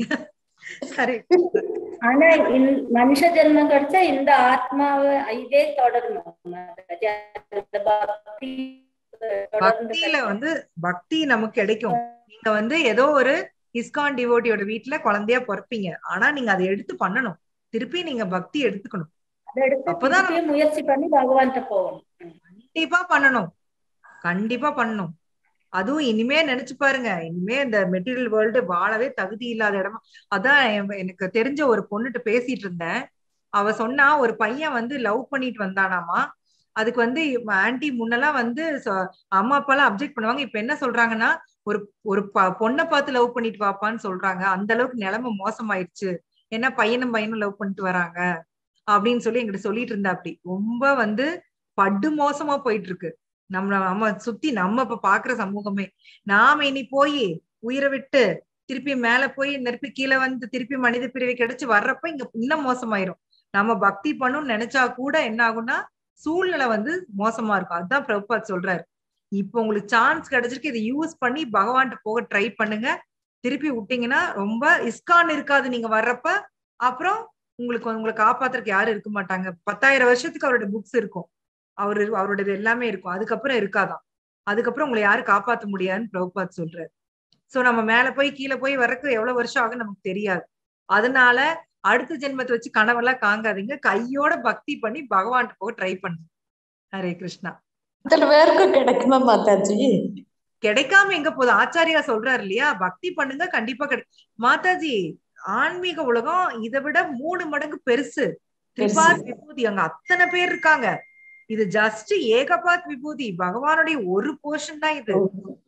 ஹரே கிருஷ்ணா. ஆனா இந்த மனுஷ ஜென்மம் கிடைச்சா இந்த ஆத்மாவை இதே தொடரணும் மாதாஜி. அந்த பக்தி தொடர்ந்து பக்தியில வந்து பக்தி நமக்கு கிடைக்கும் நீங்க வந்து ஏதோ ஒரு இஸ்கான் டிவோட்டியோட வீட்ல குழந்தையா பிறப்பீங்க ஆனா நீங்க அதை எடுத்து பண்ணணும் திருப்பி நீங்க பக்தி எடுத்துக்கணும் அதை எடுத்து அப்பதான் திருப்பியும் முயற்சி பண்ணி பகவான்கிட்ட போகணும் கண்டிப்பா பண்ணணும் கண்டிப்பா பண்ணணும் அதுவும் இனிமே நினைச்சு பாருங்க இனிமே இந்த மெட்டீரியல் வேர்ல்டு வாழவே தகுதி இல்லாத இடமா அதான் என்- எனக்கு தெரிஞ்ச ஒரு பொண்ணுகிட்ட பேசிட்டு இருந்தேன் அவ சொன்னா ஒரு பையன் வந்து லவ் பண்ணிட்டு வந்தானாமா அதுக்கு வந்து ஆன்டி முன்னெல்லாம் வந்து சொ- அம்மா அப்பா எல்லாம் அப்செக்ட் பண்ணுவாங்க இப்ப என்ன சொல்றாங்கன்னா ஒரு ஒரு ப- பொண்ணை பார்த்து லவ் பண்ணிட்டு வாப்பான்னு சொல்றாங்க அந்த அளவுக்கு நிலைமை மோசமாயிருச்சு ஏன்னா பையனும் பையனும் லவ் பண்ணிட்டு வராங்க அப்படின்னு சொல்லி எங்கிட்ட சொல்லிட்டு இருந்தா அப்படி ரொம்ப வந்து படு மோசமா போயிட்டு இருக்கு நம்ம நம்ம சுத்தி நம்ம இப்ப பாக்குற சமூகமே நாம இனி போய் உயிரை விட்டு திருப்பி மேல போய் திருப்பி கீழே வந்து திருப்பி மனித பிரிவு கிடைச்சு வர்றப்ப இங்க இன்னும் மோசமாயிரும் நம்ம பக்தி பண்ணணும்னு நினைச்சா கூட என்ன ஆகும்னா சூழ்நிலை வந்து மோசமா இருக்கும் அதுதான் பிரபுபாத் சொல்றாரு இப்போ உங்களுக்கு சான்ஸ் கிடைச்சிருக்கு இதை யூஸ் பண்ணி பகவான்கிட்ட போக ட்ரை பண்ணுங்க திருப்பி விட்டீங்கன்னா ரொம்ப இஸ்கான் இருக்காது நீங்க வர்றப்ப அப்புறம் உங்களுக்கு உங்களை காப்பாத்துறதுக்கு யாரும் இருக்க மாட்டாங்க பத்தாயிரம் வருஷத்துக்கு அவரோட புக்ஸ் இருக்கும் அவரு அவரோடது எல்லாமே இருக்கும் அதுக்கப்புறம் இருக்காதாம் அதுக்கப்புறம் உங்களை யாரும் காப்பாத்த முடியாதுன்னு பிரபுபாத் சொல்றாரு சோ நம்ம மேல போய் கீழே போய் வர்றதுக்கு எவ்வளவு வருஷம் ஆகும் நமக்கு தெரியாது அதனால அடுத்த ஜென்மத்தை வச்சு கனவெல்லாம் காங்காதீங்க கையோட பக்தி பண்ணி பகவான்கிட்ட போக ட்ரை பண்ணுங்க ஹரே கிருஷ்ணா இத்தனை பேருக்கும் கிடைக்குமா மாதாஜி கிடைக்காம எங்க போகுது ஆச்சாரியா சொல்றாரு இல்லையா பக்தி பண்ணுங்க கண்டிப்பா கிடை மாதாஜி ஆன்மீக உலகம் இதை விட மூணு மடங்கு பெருசு திரிபாத் விபூதி அங்க அத்தனை பேர் இருக்காங்க இது ஜஸ்ட் ஏகபாத் விபூதி பகவானுடைய ஒரு போர்ஷன் தான் இது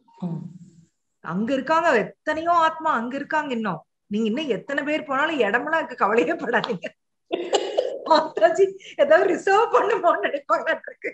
அங்க இருக்காங்க எத்தனையோ ஆத்மா அங்க இருக்காங்க இன்னும் நீங்க இன்னும் எத்தனை பேர் போனாலும் இடமெல்லாம் இருக்கு கவலையே படாதீங்க மாதாஜி ஏதாவது ரிசர்வ் பண்ணுமோன்னு நினைப்பாங்க இருக்கு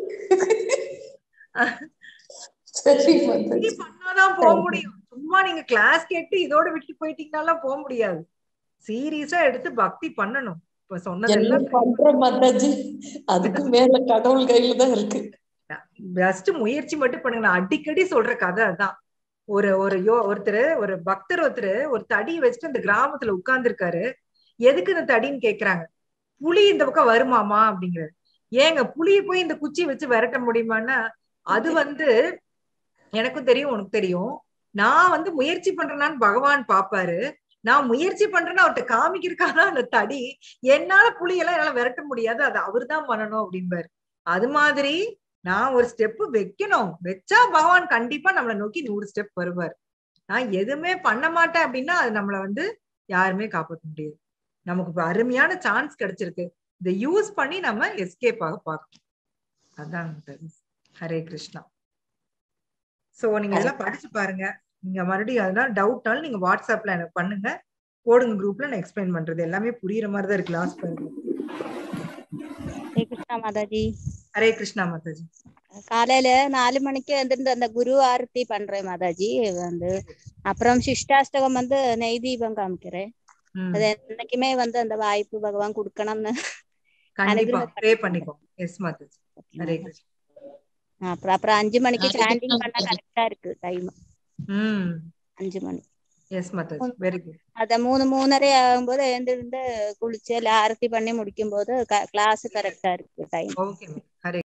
சரி பக்தி பண்ணாதான் போக முடியும் சும்மா நீங்க கிளாஸ் கேட்டு இதோட விட்டு போயிட்டீங்கன்னாலாம் போக முடியாது சீரியஸா எடுத்து பக்தி பண்ணணும் இப்ப சொன்னதெல்லாம் எல்லாம் பண்றோம் மாதாஜி அதுக்கு மேல கடவுள் கையில தான் இருக்கு ஜஸ்ட் முயற்சி மட்டும் பண்ணுங்க நான் அடிக்கடி சொல்ற கதை அதான் ஒரு ஒரு யோ ஒருத்தர் ஒரு பக்தர் ஒருத்தர் ஒரு தடி வச்சுட்டு அந்த கிராமத்துல உட்கார்ந்து இருக்காரு எதுக்கு இந்த தடின்னு கேக்குறாங்க புலி இந்த பக்கம் வருமாமா அப்படிங்கிறாரு ஏங்க புலிய போய் இந்த குச்சி வச்சு விரட்ட முடியுமான்னா அது வந்து எனக்கும் தெரியும் உனக்கு தெரியும் நான் வந்து முயற்சி பண்றேனான்னு பகவான் பாப்பாரு நான் முயற்சி பண்றேன்னு அவர்கிட்ட காமிக்கிறதுக்காக அந்த தடி என்னால புலியெல்லாம் என்னால விரட்ட முடியாது அது அவர்தான் பண்ணணும் அப்படிம்பாரு அது மாதிரி நான் ஒரு ஸ்டெப் வைக்கணும் வச்சா பகவான் கண்டிப்பா நம்மளை நோக்கி நூறு ஸ்டெப் வருவார் நான் எதுவுமே பண்ண மாட்டேன் அப்படின்னா அது நம்மளை வந்து யாருமே காப்பாற்ற முடியாது நமக்கு இப்ப அருமையான சான்ஸ் கிடைச்சிருக்கு இதை யூஸ் பண்ணி நம்ம எஸ்கேப் ஆக பார்க்கணும் அதான் ஹரே கிருஷ்ணா சோ நீங்க இதெல்லாம் படிச்சு பாருங்க நீங்க மறுபடியும் அதெல்லாம் டவுட்னாலும் நீங்க வாட்ஸ்அப்ல எனக்கு பண்ணுங்க போடுங்க குரூப்ல நான் எக்ஸ்பிளைன் பண்றது எல்லாமே புரியுற மாதிரி தான் இருக்கு லாஸ்ட் பாருங்க ஹரே கிருஷ்ணா மாதாஜி ஹரே கிருஷ்ணா மாதாஜி காலையில நாலு மணிக்கு வந்துட்டு அந்த குரு ஆரத்தி பண்றேன் மாதாஜி வந்து அப்புறம் சிஷ்டாஷ்டகம் வந்து நெய் தீபம் காமிக்கிறேன் ம். அது என்னைக்குமே வந்து அந்த வாய்ப்பு பகவான் கொடுக்கணும்னு கண்டிப்பா அனுகிரகம் ப்ரே பண்ணிக்கோ எஸ் மாதாஜி ஹரே கிருஷ்ணா அப்புறம் அப்புறம் அஞ்சு மணிக்கு ஹரே சாண்டிங் கிருஷ்ணா பண்ணா மாதாஜி கரெக்டா இருக்கு டைம் ம் அஞ்சு மணி எஸ் மாதாஜி வெரி குட் அத மூணு மூணரை ஆகும்போது எழுந்திருந்து குளிச்சு எல்லாம் ஆரத்தி பண்ணி முடிக்கும் போது கிளாஸ் கரெக்டா இருக்கு டைம் ஓகே